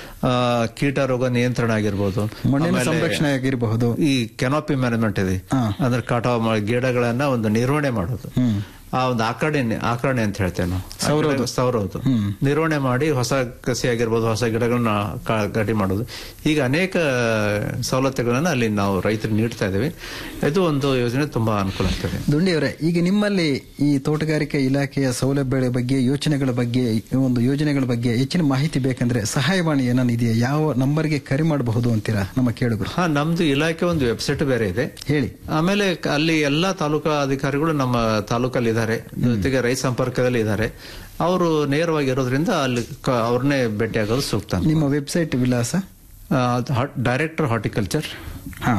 ಕೀಟ ರೋಗ ನಿಯಂತ್ರಣ ಆಗಿರ್ಬೋದು ಮಣ್ಣಿನ ಆಮೇಲೆ ಸಂರಕ್ಷಣೆ ಆಗಿರಬಹುದು ಈ ಕೆನಾಪಿ ಮ್ಯಾನೇಜ್ಮೆಂಟ್ ಇದೆ ಹಾ. ಅಂದ್ರೆ ಕಟಾವ್ ಮಾಡಿ ಗಿಡಗಳನ್ನ ಒಂದು ನಿರ್ವಹಣೆ ಮಾಡೋದು ಹ್ಮ್ ಆ ಒಂದು ಆಕರಣೆ ಆಕರಣೆ ಅಂತ ಹೇಳ್ತೇವೆ ನಾವು ಸೌರೋದು ಸೌರೋದು ನಿರ್ವಹಣೆ ಮಾಡಿ ಹೊಸ ಕಸಿ ಆಗಿರ್ಬೋದು ಹೊಸ ಗಿಡಗಳನ್ನ ಕಾ- ಗಟ್ಟಿ ಮಾಡೋದು ಈಗ ಅನೇಕ ಸವಲತ್ತುಗಳನ್ನ ಅಲ್ಲಿ ನಾವು ರೈತರಿಗೆ ನೀಡ್ತಾ ಇದ್ದೀವಿ ಇದು ಒಂದು ಯೋಜನೆ ತುಂಬಾ ಅನುಕೂಲ ಆಗ್ತದೆ ದುಂಡಿಯವರೇ ಈಗ ನಿಮ್ಮಲ್ಲಿ ಈ ತೋಟಗಾರಿಕೆ ಇಲಾಖೆಯ ಸೌಲಭ್ಯಗಳ ಬಗ್ಗೆ ಯೋಚನೆಗಳ ಬಗ್ಗೆ ಈ ಒಂದು ಯೋಜನೆಗಳ ಬಗ್ಗೆ ಹೆಚ್ಚಿನ ಮಾಹಿತಿ ಬೇಕಂದ್ರೆ ಸಹಾಯವಾಣಿ ಏನಾನ ಇದೆಯಾ ಯಾವ ನಂಬರ್ಗೆ ಕರೆ ಮಾಡಬಹುದು ಅಂತೀರಾ ನಮ್ಮ ಕೇಳುಗರು ಹಾ ನಮ್ದು ಇಲಾಖೆ ಒಂದು ವೆಬ್ಸೈಟ್ ಬೇರೆ ಇದೆ ಹೇಳಿ ಆಮೇಲೆ ಕ- ಅಲ್ಲಿ ಎಲ್ಲಾ ತಾಲೂಕಾ ಅಧಿಕಾರಿಗಳು ನಮ್ಮ ತಾಲೂಕಲ್ಲಿ ಇದ್ದಾರೆ ಜೊತೆಗೆ ರೈತ ಸಂಪರ್ಕದಲ್ಲಿ ಇದ್ದಾರೆ ಅವರು ನೇರವಾಗಿ ಇರೋದ್ರಿಂದ ಅಲ್ಲಿ ಕ- ಅವ್ರನ್ನೇ ಭೇಟಿ ಆಗೋದು ಸೂಕ್ತ ನಿಮ್ಮ ವೆಬ್ಸೈಟ್ ವಿಳಾಸ ಡೈರೆಕ್ಟರ್ ಹಾರ್ಟಿಕಲ್ಚರ್ ಹಾ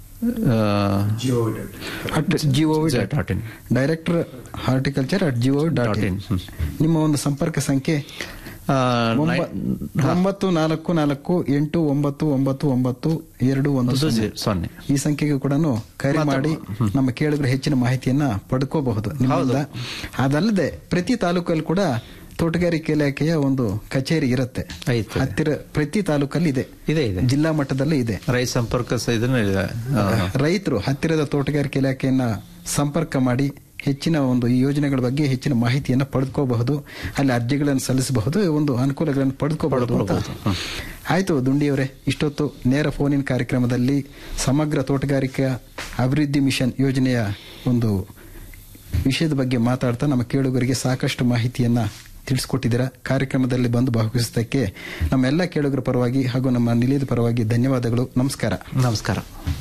at G O dot in director horticulture at G O dot Dot in in. ಹ್ಮ್. ನಿಮ್ಮ ಒಂದು ಸಂಪರ್ಕ ಸಂಖ್ಯೆ ಒಂಬ- ಒಂಬತ್ತು ನಾಲ್ಕು ನಾಲ್ಕು ಎಂಟು ಒಂಬತ್ತು ಒಂಬತ್ತು ಒಂಬತ್ತು ಎರಡು ಒಂದು ಸೊನ್ನೆ. ಸೊನ್ನೆ ಈ ಸಂಖ್ಯೆಗೆ ಕೂಡ ಕರೆ ಮಾಡಿ ನಮ್ಮ ಕೇಳಿದ್ರೆ ಹೆಚ್ಚಿನ ಮಾಹಿತಿಯನ್ನ ಪಡ್ಕೋಬಹುದು ನಿಮ್ಮಿಂದ ಅದಲ್ಲದೆ ಪ್ರತಿ ತಾಲೂಕಲ್ಲಿ ಕೂಡ ತೋಟಗಾರಿಕೆ ಇಲಾಖೆಯ ಒಂದು ಕಚೇರಿ ಇರುತ್ತೆ ಐತೆ. ಹತ್ತಿರ ಪ್ರತಿ ತಾಲೂಕಲ್ಲಿ ಇದೆ ಇದೆ ಇದೆ ಜಿಲ್ಲಾ ಮಟ್ಟದಲ್ಲಿ ಇದೆ ರೈತ ಸಂಪರ್ಕ ಸ- ಇದನ್ನ ಇದೆ ಆ, ರೈತರು ಹತ್ತಿರದ ತೋಟಗಾರಿಕೆ ಇಲಾಖೆಯನ್ನ ಸಂಪರ್ಕ ಮಾಡಿ ಹೆಚ್ಚಿನ ಒಂದು ಈ ಯೋಜನೆಗಳ ಬಗ್ಗೆ ಹೆಚ್ಚಿನ ಮಾಹಿತಿಯನ್ನ ಪಡೆದುಕೋಬಹುದು ಅಲ್ಲಿ ಅರ್ಜಿಗಳನ್ನು ಸಲ್ಲಿಸಬಹುದು ಒಂದು ಅನುಕೂಲಗಳನ್ನು ಪಡೆದುಕೋಬಹುದು ಅಂತ ಆಯ್ತು ದುಂಡಿಯವರೇ ಇಷ್ಟೊತ್ತು ನೇರ ಫೋನಿನ ಕಾರ್ಯಕ್ರಮದಲ್ಲಿ ಸಮಗ್ರ ತೋಟಗಾರಿಕಾ ಅಭಿವೃದ್ಧಿ ಮಿಷನ್ ಯೋಜನೆಯ ಒಂದು ವಿಷಯದ ಬಗ್ಗೆ ಮಾತಾಡ್ತಾ ನಮ್ಮ ಕೇಳುಗರಿಗೆ ಸಾಕಷ್ಟು ಮಾಹಿತಿಯನ್ನ ತಿಳಿಸ್ಕೊಟ್ಟಿದ್ದೀರಾ ಕಾರ್ಯಕ್ರಮದಲ್ಲಿ ಬಂದು ಭಾಗವಹಿಸಿದ್ದಕ್ಕೆ ನಮ್ಮೆಲ್ಲ ಕೇಳುಗರ ಪರವಾಗಿ ಹಾಗೂ ನಮ್ಮ ನಿಲಯದ ಪರವಾಗಿ ಧನ್ಯವಾದಗಳು ನಮಸ್ಕಾರ ನಮಸ್ಕಾರ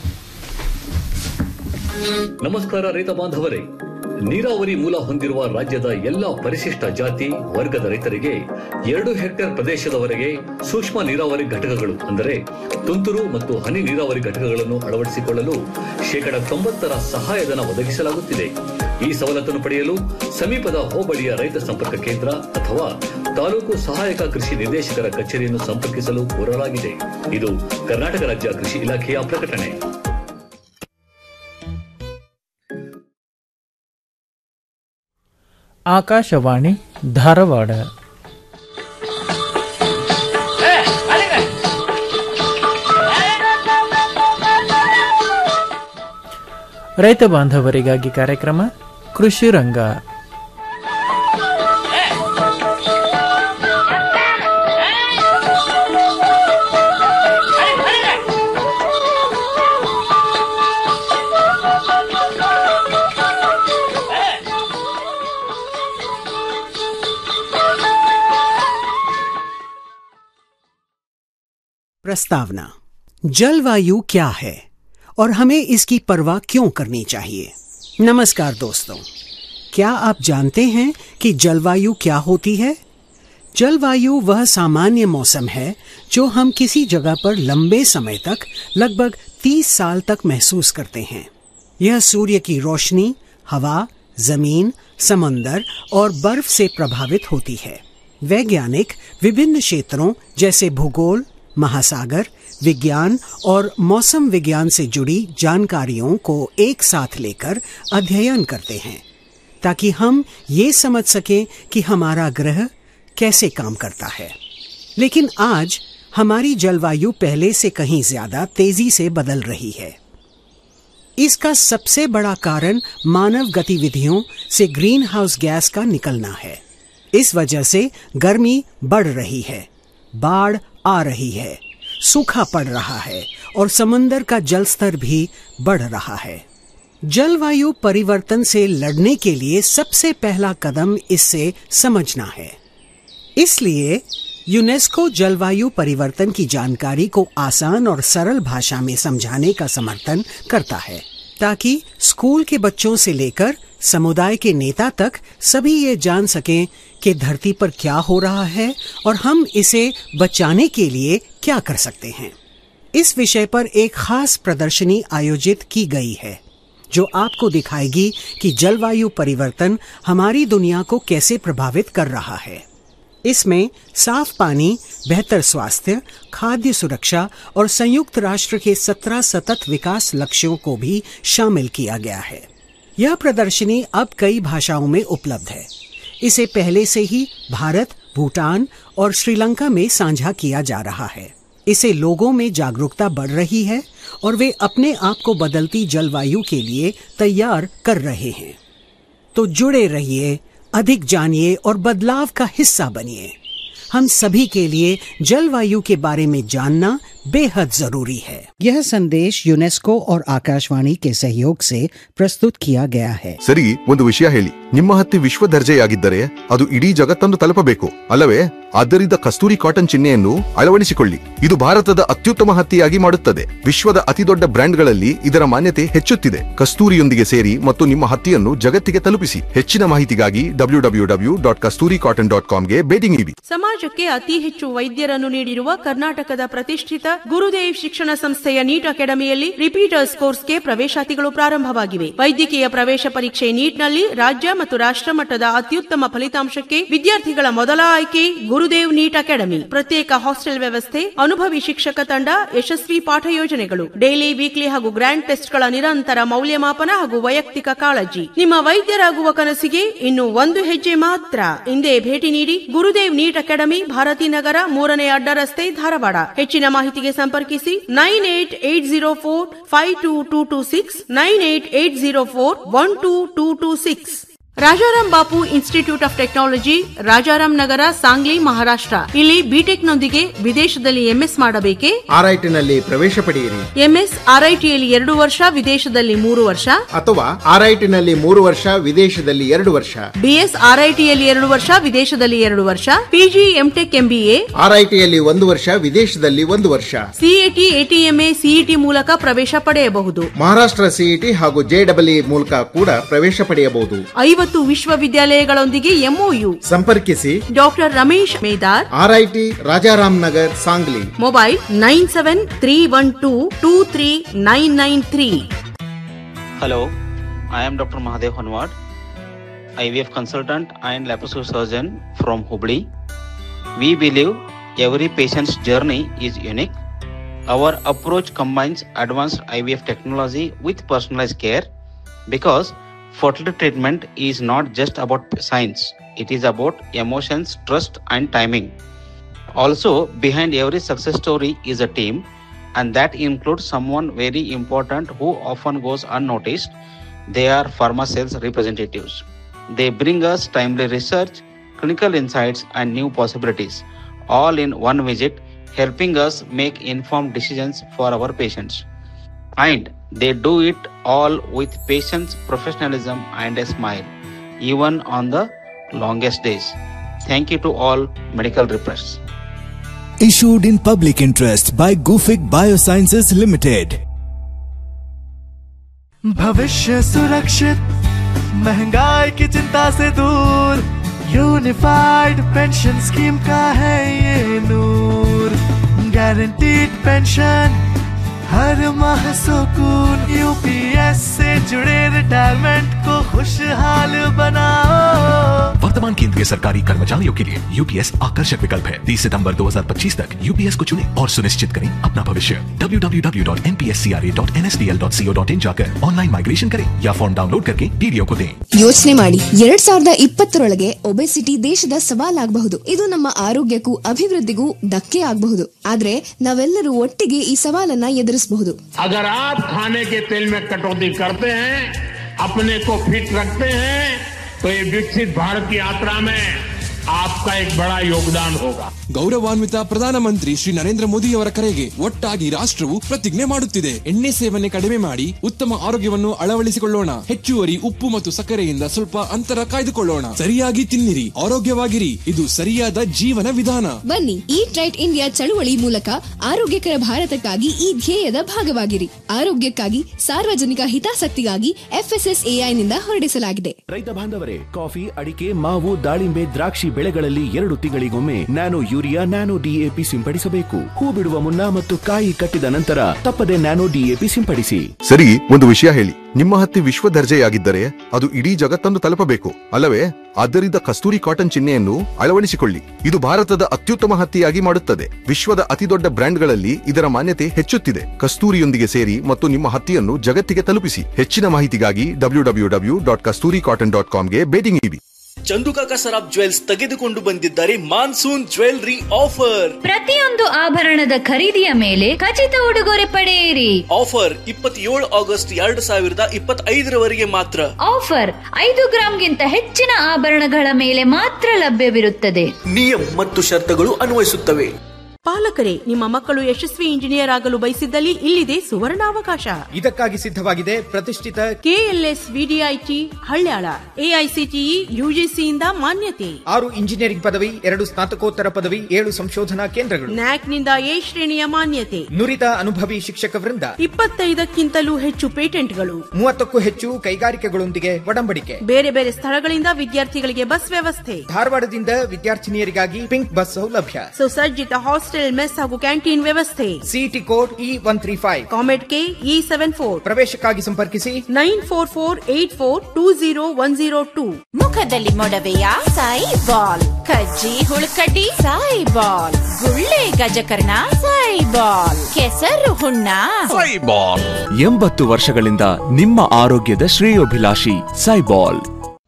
ನಮಸ್ಕಾರ ರೈತ ಬಾಂಧವರೇ ನೀರಾವರಿ ಮೂಲ ಹೊಂದಿರುವ ರಾಜ್ಯದ ಎಲ್ಲಾ ಪರಿಶಿಷ್ಟ ಜಾತಿ ವರ್ಗದ ರೈತರಿಗೆ ಎರಡು ಹೆಕ್ಟೇರ್ ಪ್ರದೇಶದವರೆಗೆ ಸೂಕ್ಷ್ಮ ನೀರಾವರಿ ಘಟಕಗಳು ಅಂದರೆ ತುಂತುರು ಮತ್ತು ಹನಿ ನೀರಾವರಿ ಘಟಕಗಳನ್ನು ಅಳವಡಿಸಿಕೊಳ್ಳಲು ಶೇಕಡ ತೊಂಬತ್ತರ ಸಹಾಯಧನ ಒದಗಿಸಲಾಗುತ್ತಿದೆ ಈ ಸವಲತ್ತನ್ನು ಪಡೆಯಲು ಸಮೀಪದ ಹೋಬಳಿಯ ರೈತ ಸಂಪರ್ಕ ಕೇಂದ್ರ ಅಥವಾ ತಾಲೂಕು ಸಹಾಯಕ ಕೃಷಿ ನಿರ್ದೇಶಕರ ಕಚೇರಿಯನ್ನು ಸಂಪರ್ಕಿಸಲು ಕೋರಲಾಗಿದೆ ಇದು ಕರ್ನಾಟಕ ರಾಜ್ಯ ಕೃಷಿ ಇಲಾಖೆಯ ಪ್ರಕಟಣೆ ಆಕಾಶವಾಣಿ ಧಾರವಾಡ ರೈತ ಬಾಂಧವರಿಗಾಗಿ ಕಾರ್ಯಕ್ರಮ ಕೃಷಿ ರಂಗ प्रस्तावना जलवायु क्या है और हमें इसकी परवाह क्यों करनी चाहिए नमस्कार दोस्तों क्या आप जानते हैं कि जलवायु क्या होती है जलवायु वह सामान्य मौसम है जो हम किसी जगह पर लंबे समय तक लगभग 30 साल तक महसूस करते हैं यह सूर्य की रोशनी हवा जमीन समंदर और बर्फ से प्रभावित होती है वैज्ञानिक विभिन्न क्षेत्रों जैसे भूगोल महासागर विज्ञान और मौसम विज्ञान से जुड़ी जानकारियों को एक साथ लेकर अध्ययन करते हैं ताकि हम ये समझ सकें कि हमारा ग्रह कैसे काम करता है लेकिन आज हमारी जलवायु पहले से कहीं ज्यादा तेजी से बदल रही है इसका सबसे बड़ा कारण मानव गतिविधियों से ग्रीन हाउस गैस का निकलना है इस वजह से गर्मी बढ़ रही है बाढ़ आ रही है सूखा पड़ रहा है और समंदर का जल स्तर भी बढ़ रहा है जलवायु परिवर्तन से लड़ने के लिए सबसे पहला कदम इससे समझना है इसलिए यूनेस्को जलवायु परिवर्तन की जानकारी को आसान और सरल भाषा में समझाने का समर्थन करता है ताकि स्कूल के बच्चों से लेकर समुदाय के नेता तक सभी ये जान सकें कि धरती पर क्या हो रहा है और हम इसे बचाने के लिए क्या कर सकते हैं इस विषय पर एक खास प्रदर्शनी आयोजित की गई है जो आपको दिखाएगी कि जलवायु परिवर्तन हमारी दुनिया को कैसे प्रभावित कर रहा है इसमें साफ पानी बेहतर स्वास्थ्य खाद्य सुरक्षा और संयुक्त राष्ट्र के सत्रह सतत विकास लक्ष्यों को भी शामिल किया गया है यह प्रदर्शनी अब कई भाषाओं में उपलब्ध है इसे पहले से ही भारत भूटान और श्रीलंका में साझा किया जा रहा है इसे लोगों में जागरूकता बढ़ रही है और वे अपने आप को बदलती जलवायु के लिए तैयार कर रहे हैं तो जुड़े रहिए अधिक जानिए और बदलाव का हिस्सा बनिए हम सभी के लिए जलवायु के बारे में जानना बेहद जरूरी है यह संदेश यूनेस्को और आकाशवाणी के सहयोग से प्रस्तुत किया गया है ಸರಿ ಒಂದು ವಿಷಯ ಹೇಳಿ ನಿಮ್ಮ ಹತ್ತಿ ವಿಶ್ವ ದರ್ಜೆಯಾಗಿದ್ದರೆ ಅದು ಇಡೀ ಜಗತ್ತನ್ನು ತಲುಪಬೇಕು ಅಲ್ಲವೇ ಆದ್ದರಿಂದ ಕಸ್ತೂರಿ ಕಾಟನ್ ಚಿಹ್ನೆಯನ್ನು ಅಳವಡಿಸಿಕೊಳ್ಳಿ ಇದು ಭಾರತದ ಅತ್ಯುತ್ತಮ ಹತ್ತಿಯಾಗಿ ಮಾಡುತ್ತದೆ ವಿಶ್ವದ ಅತಿದೊಡ್ಡ ಬ್ರ್ಯಾಂಡ್ಗಳಲ್ಲಿ ಇದರ ಮಾನ್ಯತೆ ಹೆಚ್ಚುತ್ತಿದೆ ಕಸ್ತೂರಿಯೊಂದಿಗೆ ಸೇರಿ ಮತ್ತು ನಿಮ್ಮ ಹತ್ತಿಯನ್ನು ಜಗತ್ತಿಗೆ ತಲುಪಿಸಿ ಹೆಚ್ಚಿನ ಮಾಹಿತಿಗಾಗಿ W W W dot Kasturi cotton dot ಕಾಮ್ಗೆ ಭೇಟಿ ನೀಡಿ ಸಮಾಜಕ್ಕೆ ಅತಿ ಹೆಚ್ಚು ವೈದ್ಯರನ್ನು ನೀಡಿರುವ ಕರ್ನಾಟಕದ ಪ್ರತಿಷ್ಠಿತ ಗುರುದೇವ್ ಶಿಕ್ಷಣ ಸಂಸ್ಥೆಯ ನೀಟ್ ಅಕಾಡೆಮಿಯಲ್ಲಿ ರಿಪೀಟರ್ಸ್ ಕೋರ್ಸ್ಗೆ ಪ್ರವೇಶಾತಿಗಳು ಪ್ರಾರಂಭವಾಗಿವೆ ವೈದ್ಯಕೀಯ ಪ್ರವೇಶ ಪರೀಕ್ಷೆ ನೀಟ್ನಲ್ಲಿ ರಾಜ್ಯ ಮತ್ತು ರಾಷ್ಟ್ರ ಮಟ್ಟದ ಅತ್ಯುತ್ತಮ ಫಲಿತಾಂಶಕ್ಕೆ ವಿದ್ಯಾರ್ಥಿಗಳ ಮೊದಲ ಆಯ್ಕೆ ಗುರುದೇವ್ ನೀಟ್ ಅಕಾಡೆಮಿ ಪ್ರತ್ಯೇಕ ಹಾಸ್ಟೆಲ್ ವ್ಯವಸ್ಥೆ ಅನುಭವಿ ಶಿಕ್ಷಕ ತಂಡ ಯಶಸ್ವಿ ಪಾಠ ಯೋಜನೆಗಳು ಡೈಲಿ ವೀಕ್ಲಿ ಹಾಗೂ ಗ್ರ್ಯಾಂಡ್ ಟೆಸ್ಟ್ಗಳ ನಿರಂತರ ಮೌಲ್ಯಮಾಪನ ಹಾಗೂ ವೈಯಕ್ತಿಕ ಕಾಳಜಿ ನಿಮ್ಮ ವೈದ್ಯರಾಗುವ ಕನಸಿಗೆ ಇನ್ನು ಒಂದು ಹೆಜ್ಜೆ ಮಾತ್ರ ಹಿಂದೆ ಭೇಟಿ ನೀಡಿ ಗುರುದೇವ್ ನೀಟ್ ಅಕಾಡೆಮಿ ಭಾರತಿ ನಗರ ಮೂರನೇ ಅಡ್ಡ ರಸ್ತೆ ಧಾರವಾಡ ಹೆಚ್ಚಿನ ಮಾಹಿತಿಗೆ ಸಂಪರ್ಕಿಸಿ nine eight eight zero four five two two two six nine eight eight zero four one two two two six Rajaram Bapu institute of technology Rajaram Nagar Sangli Maharashtra ಇಲ್ಲಿ ಬಿಟೆಕ್ ನೊಂದಿಗೆ ವಿದೇಶದಲ್ಲಿ ಎಂಎಸ್ ಮಾಡಬೇಕೆ ಆರ್ಐಟಿನಲ್ಲಿ ಪ್ರವೇಶ ಪಡೆಯಿರಿ ಎಂಎಸ್ ಆರ್ಐಟಿಯಲ್ಲಿ ಎರಡು ವರ್ಷ ವಿದೇಶದಲ್ಲಿ ಮೂರು ವರ್ಷ ಅಥವಾ ಆರ್ಐಟಿನಲ್ಲಿ ಮೂರು ವರ್ಷ ವಿದೇಶದಲ್ಲಿ ಎರಡು ವರ್ಷ ಬಿಎಸ್ ಆರ್ಐಟಿಯಲ್ಲಿ ಎರಡು ವರ್ಷ ವಿದೇಶದಲ್ಲಿ ಎರಡು ವರ್ಷ ಪಿಜಿ ಎಂಟೆಕ್ ಎಂಬಿಎ ಆರ್ಐಟಿಯಲ್ಲಿ ಒಂದು ವರ್ಷ ವಿದೇಶದಲ್ಲಿ ಒಂದು ವರ್ಷ ಸಿಎಟಿ ಎಟಿಎಂಎ ಸಿಇಟಿ ಮೂಲಕ ಪ್ರವೇಶ ಪಡೆಯಬಹುದು ಮಹಾರಾಷ್ಟ್ರ ಸಿಇಟಿ ಹಾಗೂ ಜೆಡಬ್ಲ್ಇ ಮೂಲಕ ಕೂಡ ಪ್ರವೇಶ ಪಡೆಯಬಹುದು ಐವತ್ತು ವಿಶ್ವವಿದ್ಯಾಲಯಗಳೊಂದಿಗೆ ಎಂಒಯು ಸಂಪರ್ಕಿಸಿ doctor Ramesh Medar RIT Rajaram Nagar Sangli mobile nine seven three one two two three nine nine three Hello, I am Dr. Mahadev Hanwad, IVF consultant and laparoscopic surgeon from Hubli. We believe every patient's journey is unique. Our approach combines advanced IVF technology with personalized care because fertility treatment is not just about science, it is about emotions, trust, and timing. Also, behind every success story is a team and that includes someone very important who often goes unnoticed. They are pharma sales representatives. They bring us timely research, clinical insights, and new possibilities, all in one visit, helping us make informed decisions for our patients. And they do it all with patience, professionalism, and a smile, even on the longest days. Thank you to all medical reps. Issued in public interest by Gufic Biosciences Limited. भविष्य सुरक्षित महंगाई की चिंता से दूर unified pension scheme का है ये नूर गारंटीड पेंशन हर माह सुकून यूपीएस से जुड़े रिटायरमेंट को खुशहाल बनाओ वर्तमान केंद्रीय सरकारी कर्मचारियों के लिए यूपीएस आकर्षक विकल्प है 30 सितंबर 2025 तक यूपीएस को चुनें और सुनिश्चित करें अपना भविष्य www.npscra.nsdl.co.in जाकर ऑनलाइन माइग्रेशन करें या फॉर्म डाउनलोड करके पीडीओ को दें ಯೋಚನೆ ಮಾಡಿ ಎರಡ್ ಸಾವಿರದ ಇಪ್ಪತ್ತರೊಳಗೆ ಒಬೆಸಿಟಿ ದೇಶದ ಸವಾಲಾಗಬಹುದು ಇದು ನಮ್ಮ ಆರೋಗ್ಯಕ್ಕೂ ಅಭಿವೃದ್ಧಿಗೂ ಧಕ್ಕೆ ಆಗಬಹುದು ಆದ್ರೆ ನಾವೆಲ್ಲರೂ ಒಟ್ಟಿಗೆ ಈ ಸವಾಲನ್ನ ಎದುರಿಸಬಹುದು अगर आप खाने के तेल में कटौती करते हैं अपने को फिट रखते हैं तो ये विकसित भारत की यात्रा में आपका एक बड़ा योगदान होगा ಗೌರವಾನ್ವಿತ ಪ್ರಧಾನಮಂತ್ರಿ ಶ್ರೀ ನರೇಂದ್ರ ಮೋದಿಯವರ ಕರೆಗೆ ಒಟ್ಟಾಗಿ ರಾಷ್ಟ್ರವು ಪ್ರತಿಜ್ಞೆ ಮಾಡುತ್ತಿದೆ ಎಣ್ಣೆ ಸೇವನೆ ಕಡಿಮೆ ಮಾಡಿ ಉತ್ತಮ ಆರೋಗ್ಯವನ್ನು ಅಳವಡಿಸಿಕೊಳ್ಳೋಣ ಹೆಚ್ಚುವರಿ ಉಪ್ಪು ಮತ್ತು ಸಕ್ಕರೆಯಿಂದ ಸ್ವಲ್ಪ ಅಂತರ ಕಾಯ್ದುಕೊಳ್ಳೋಣ ಸರಿಯಾಗಿ ತಿನ್ನಿರಿ ಆರೋಗ್ಯವಾಗಿರಿ ಇದು ಸರಿಯಾದ ಜೀವನ ವಿಧಾನ ಬನ್ನಿ ಈಟ್ ರೈಟ್ ಇಂಡಿಯಾ ಚಳುವಳಿ ಮೂಲಕ ಆರೋಗ್ಯಕರ ಭಾರತಕ್ಕಾಗಿ ಈ ಧ್ಯೇಯದ ಭಾಗವಾಗಿರಿ ಆರೋಗ್ಯಕ್ಕಾಗಿ ಸಾರ್ವಜನಿಕ ಹಿತಾಸಕ್ತಿಗಾಗಿ ಎಫ್ಎಸ್ಎಸ್ಎಐ ನಿಂದ ಹೊರಡಿಸಲಾಗಿದೆ ರೈತ ಬಾಂಧವರೇ ಕಾಫಿ ಅಡಿಕೆ ಮಾವು ದಾಳಿಂಬೆ ದ್ರಾಕ್ಷಿ ಬೆಳೆಗಳಲ್ಲಿ ಎರಡು ತಿಂಗಳಿಗೊಮ್ಮೆ ನ್ಯಾನೋ ಯೂರಿಯಾ ನ್ಯಾನೋ ಡಿಎಪಿ ಸಿಂಪಡಿಸಬೇಕು ಹೂ ಬಿಡುವ ಮುನ್ನ ಮತ್ತು ಕಾಯಿ ಕಟ್ಟಿದ ನಂತರ ತಪ್ಪದೆ ನ್ಯಾನೋ ಡಿಎಪಿ ಸಿಂಪಡಿಸಿ ಸರಿ ಒಂದು ವಿಷಯ ಹೇಳಿ ನಿಮ್ಮ ಹತ್ತಿ ವಿಶ್ವ ದರ್ಜೆಯಾಗಿದ್ದರೆ ಅದು ಇಡೀ ಜಗತ್ತನ್ನು ತಲುಪಬೇಕು ಅಲ್ಲವೇ ಆದ್ದರಿಂದ ಕಸ್ತೂರಿ ಕಾಟನ್ ಚಿಹ್ನೆಯನ್ನು ಅಳವಡಿಸಿಕೊಳ್ಳಿ ಇದು ಭಾರತದ ಅತ್ಯುತ್ತಮ ಹತ್ತಿಯಾಗಿ ಮಾಡುತ್ತದೆ ವಿಶ್ವದ ಅತಿದೊಡ್ಡ ಬ್ರ್ಯಾಂಡ್ಗಳಲ್ಲಿ ಇದರ ಮಾನ್ಯತೆ ಹೆಚ್ಚುತ್ತಿದೆ ಕಸ್ತೂರಿಯೊಂದಿಗೆ ಸೇರಿ ಮತ್ತು ನಿಮ್ಮ ಹತ್ತಿಯನ್ನು ಜಗತ್ತಿಗೆ ತಲುಪಿಸಿ ಹೆಚ್ಚಿನ ಮಾಹಿತಿಗಾಗಿ W W W dot Kasturi cotton dot ಕಾಮ್ಗೆ ಭೇಟಿ ನೀಡಿ ಚಂದುಕಾಕ ಸರಾಬ್ ಜ್ವೆಲ್ಸ್ ತೆಗೆದುಕೊಂಡು ಬಂದಿದ್ದಾರೆ ಮಾನ್ಸೂನ್ ಜ್ವೆಲ್ರಿ ಆಫರ್ ಪ್ರತಿಯೊಂದು ಆಭರಣದ ಖರೀದಿಯ ಮೇಲೆ ಖಚಿತ ಉಡುಗೊರೆ ಪಡೆಯಿರಿ ಆಫರ್ ಇಪ್ಪತ್ತೇಳು ಆಗಸ್ಟ್ ಎರಡು ಸಾವಿರದ ಇಪ್ಪತ್ತೈದರವರೆಗೆ ಮಾತ್ರ ಆಫರ್ ಐದು ಗ್ರಾಂಗಿಂತ ಹೆಚ್ಚಿನ ಆಭರಣಗಳ ಮೇಲೆ ಮಾತ್ರ ಲಭ್ಯವಿರುತ್ತದೆ ನಿಯಮ ಮತ್ತು ಷರತ್ತುಗಳು ಅನ್ವಯಿಸುತ್ತವೆ ಪಾಲಕರೇ ನಿಮ್ಮ ಮಕ್ಕಳು ಯಶಸ್ವಿ ಇಂಜಿನಿಯರ್ ಆಗಲು ಬಯಸಿದ್ದಲ್ಲಿ ಇಲ್ಲಿದೆ ಸುವರ್ಣಾವಕಾಶ ಇದಕ್ಕಾಗಿ ಸಿದ್ಧವಾಗಿದೆ ಪ್ರತಿಷ್ಠಿತ ಕೆಎಲ್ಎಸ್ ವಿಡಿಐಟಿ ಹಳ್ಯಾಳ ಎಐಸಿಟಿಇ ಯುಜಿಸಿಯಿಂದ ಮಾನ್ಯತೆ ಆರು ಇಂಜಿನಿಯರಿಂಗ್ ಪದವಿ ಎರಡು ಸ್ನಾತಕೋತ್ತರ ಪದವಿ ಏಳು ಸಂಶೋಧನಾ ಕೇಂದ್ರಗಳು ನ್ಯಾಕ್ನಿಂದ ಎ ಶ್ರೇಣಿಯ ಮಾನ್ಯತೆ ನುರಿತ ಅನುಭವಿ ಶಿಕ್ಷಕ ವೃಂದ ಇಪ್ಪತ್ತೈದಕ್ಕಿಂತಲೂ ಹೆಚ್ಚು ಪೇಟೆಂಟ್ಗಳು ಮೂವತ್ತಕ್ಕೂ ಹೆಚ್ಚು ಕೈಗಾರಿಕೆಗಳೊಂದಿಗೆ ಒಡಂಬಡಿಕೆ ಬೇರೆ ಬೇರೆ ಸ್ಥಳಗಳಿಂದ ವಿದ್ಯಾರ್ಥಿಗಳಿಗೆ ಬಸ್ ವ್ಯವಸ್ಥೆ ಧಾರವಾಡದಿಂದ ವಿದ್ಯಾರ್ಥಿನಿಯರಿಗಾಗಿ ಪಿಂಕ್ ಬಸ್ ಸೌಲಭ್ಯ ಸುಸಜ್ಜಿತ ಹಾಸ್ಟೆಲ್ ಮೆಸ್ ಹಾಗೂ ಕ್ಯಾಂಟೀನ್ ವ್ಯವಸ್ಥೆ CET code E one three five COMED K E seven four ಪ್ರವೇಶಕ್ಕಾಗಿ ಸಂಪರ್ಕಿಸಿ nine four four eight four two zero one zero two ಮುಖದಲ್ಲಿ ಮೊಡವೆಯ ಸಾಯಿ ಬಾಲ್ ಕಜ್ಜಿ ಹುಳುಕಡ್ಡಿ ಸಾಯಿ ಬಾಲ್ ಗುಳ್ಳೆ ಗಜಕರ್ಣ ಸಾಯಿ ಬಾಲ್ ಕೆಸರು ಹುಣ್ಣ ಸೈಬಾಲ್ ಎಂಬತ್ತು ವರ್ಷಗಳಿಂದ ನಿಮ್ಮ ಆರೋಗ್ಯದ ಶ್ರೇಯೋಭಿಲಾಷಿ ಸೈಬಾಲ್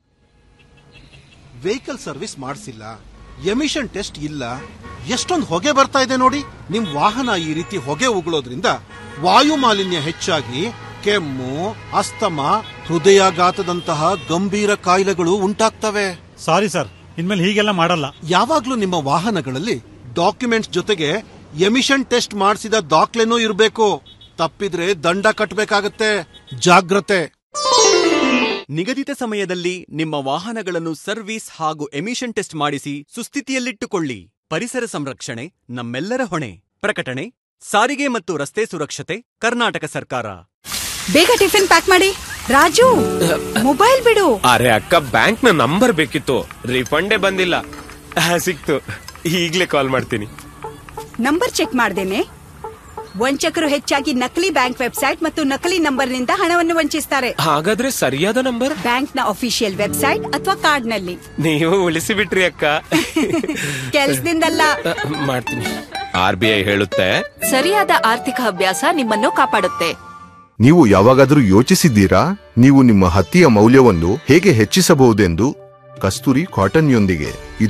ವೆಹಿಕಲ್ ಸರ್ವಿಸ್ ಮಾಡಿಸಿಲ್ಲ ಎಮಿಷನ್ ಟೆಸ್ಟ್ ಇಲ್ಲ ಎಷ್ಟೊಂದು ಹೊಗೆ ಬರ್ತಾ ಇದೆ ನೋಡಿ ನಿಮ್ ವಾಹನ ಈ ರೀತಿ ಹೊಗೆ ಉಗುಳೋದ್ರಿಂದ ವಾಯು ಮಾಲಿನ್ಯ ಹೆಚ್ಚಾಗಿ ಕೆಮ್ಮು ಅಸ್ತಮ ಹೃದಯಾಘಾತದಂತಹ ಗಂಭೀರ ಕಾಯಿಲೆಗಳು ಉಂಟಾಗ್ತವೆ ಸಾರಿ ಸರ್ ಇನ್ಮೇಲೆ ಹೀಗೆಲ್ಲ ಮಾಡಲ್ಲ ಯಾವಾಗ್ಲೂ ನಿಮ್ಮ ವಾಹನಗಳಲ್ಲಿ ಡಾಕ್ಯುಮೆಂಟ್ಸ್ ಜೊತೆಗೆ ಎಮಿಷನ್ ಟೆಸ್ಟ್ ಮಾಡಿಸಿದ ದಾಖಲೆನೂ ಇರಬೇಕು ತಪ್ಪಿದ್ರೆ ದಂಡ ಕಟ್ಟಬೇಕಾಗತ್ತೆ ಜಾಗ್ರತೆ ನಿಗದಿತ ಸಮಯದಲ್ಲಿ ನಿಮ್ಮ ವಾಹನಗಳನ್ನು ಸರ್ವಿಸ್ ಹಾಗೂ ಎಮಿಷನ್ ಟೆಸ್ಟ್ ಮಾಡಿಸಿ ಸುಸ್ಥಿತಿಯಲ್ಲಿಟ್ಟುಕೊಳ್ಳಿ ಪರಿಸರ ಸಂರಕ್ಷಣೆ ನಮ್ಮೆಲ್ಲರ ಹೊಣೆ ಪ್ರಕಟಣೆ ಸಾರಿಗೆ ಮತ್ತು ರಸ್ತೆ ಸುರಕ್ಷತೆ ಕರ್ನಾಟಕ ಸರ್ಕಾರ ಬೇಗ ಟಿಫಿನ್ ಪ್ಯಾಕ್ ಮಾಡಿ ರಾಜು ಮೊಬೈಲ್ ಬಿಡು ಅರೆ ಅಕ್ಕ ಬ್ಯಾಂಕ್ ನ ನಂಬರ್ ಬೇಕಿತ್ತು ರಿಫಂಡೇ ಬಂದಿಲ್ಲ ಆ, ಸಿಕ್ತು ಈಗ್ಲೇ ಕಾಲ್ ಮಾಡ್ತೀನಿ ನಂಬರ್ ಚೆಕ್ ಮಾಡ್ದೇನೆ ವಂಚಕರು ಹೆಚ್ಚಾಗಿ ನಕಲಿ ಬ್ಯಾಂಕ್ ವೆಬ್ಸೈಟ್ ಮತ್ತು ನಕಲಿ ನಂಬರ್ನಿಂದ ಹಣವನ್ನು ವಂಚಿಸ್ತಾರೆ ಹಾಗಾದ್ರೆ ಸರಿಯಾದ ನಂಬರ್ ಬ್ಯಾಂಕ್ನ ಅಫಿಷಿಯಲ್ ವೆಬ್ಸೈಟ್ ಅಥವಾ ಕಾರ್ಡ್ನಲ್ಲಿ ನೀವು ಉಳಿಸಿ ಬಿಟ್ರಿ ಅಕ್ಕ ಕೆಲ್ಸದಿಂದಲ್ಲ ಆ, ಮಾಡ್ತೀನಿ ಆರ್ ಬಿ ಐ ಹೇಳುತ್ತೆ ಸರಿಯಾದ ಆರ್ಥಿಕ ಅಭ್ಯಾಸ ನಿಮ್ಮನ್ನು ಕಾಪಾಡುತ್ತೆ ನೀವು ಯಾವಾಗಾದರೂ ಯೋಚಿಸಿದ್ದೀರಾ ನೀವು ನಿಮ್ಮ ಹತ್ತಿಯ ಮೌಲ್ಯವನ್ನು ಹೇಗೆ ಹೆಚ್ಚಿಸಬಹುದೆಂದು ಕಸ್ತೂರಿ ಕಾಟನ್ಯೊಂದಿಗೆ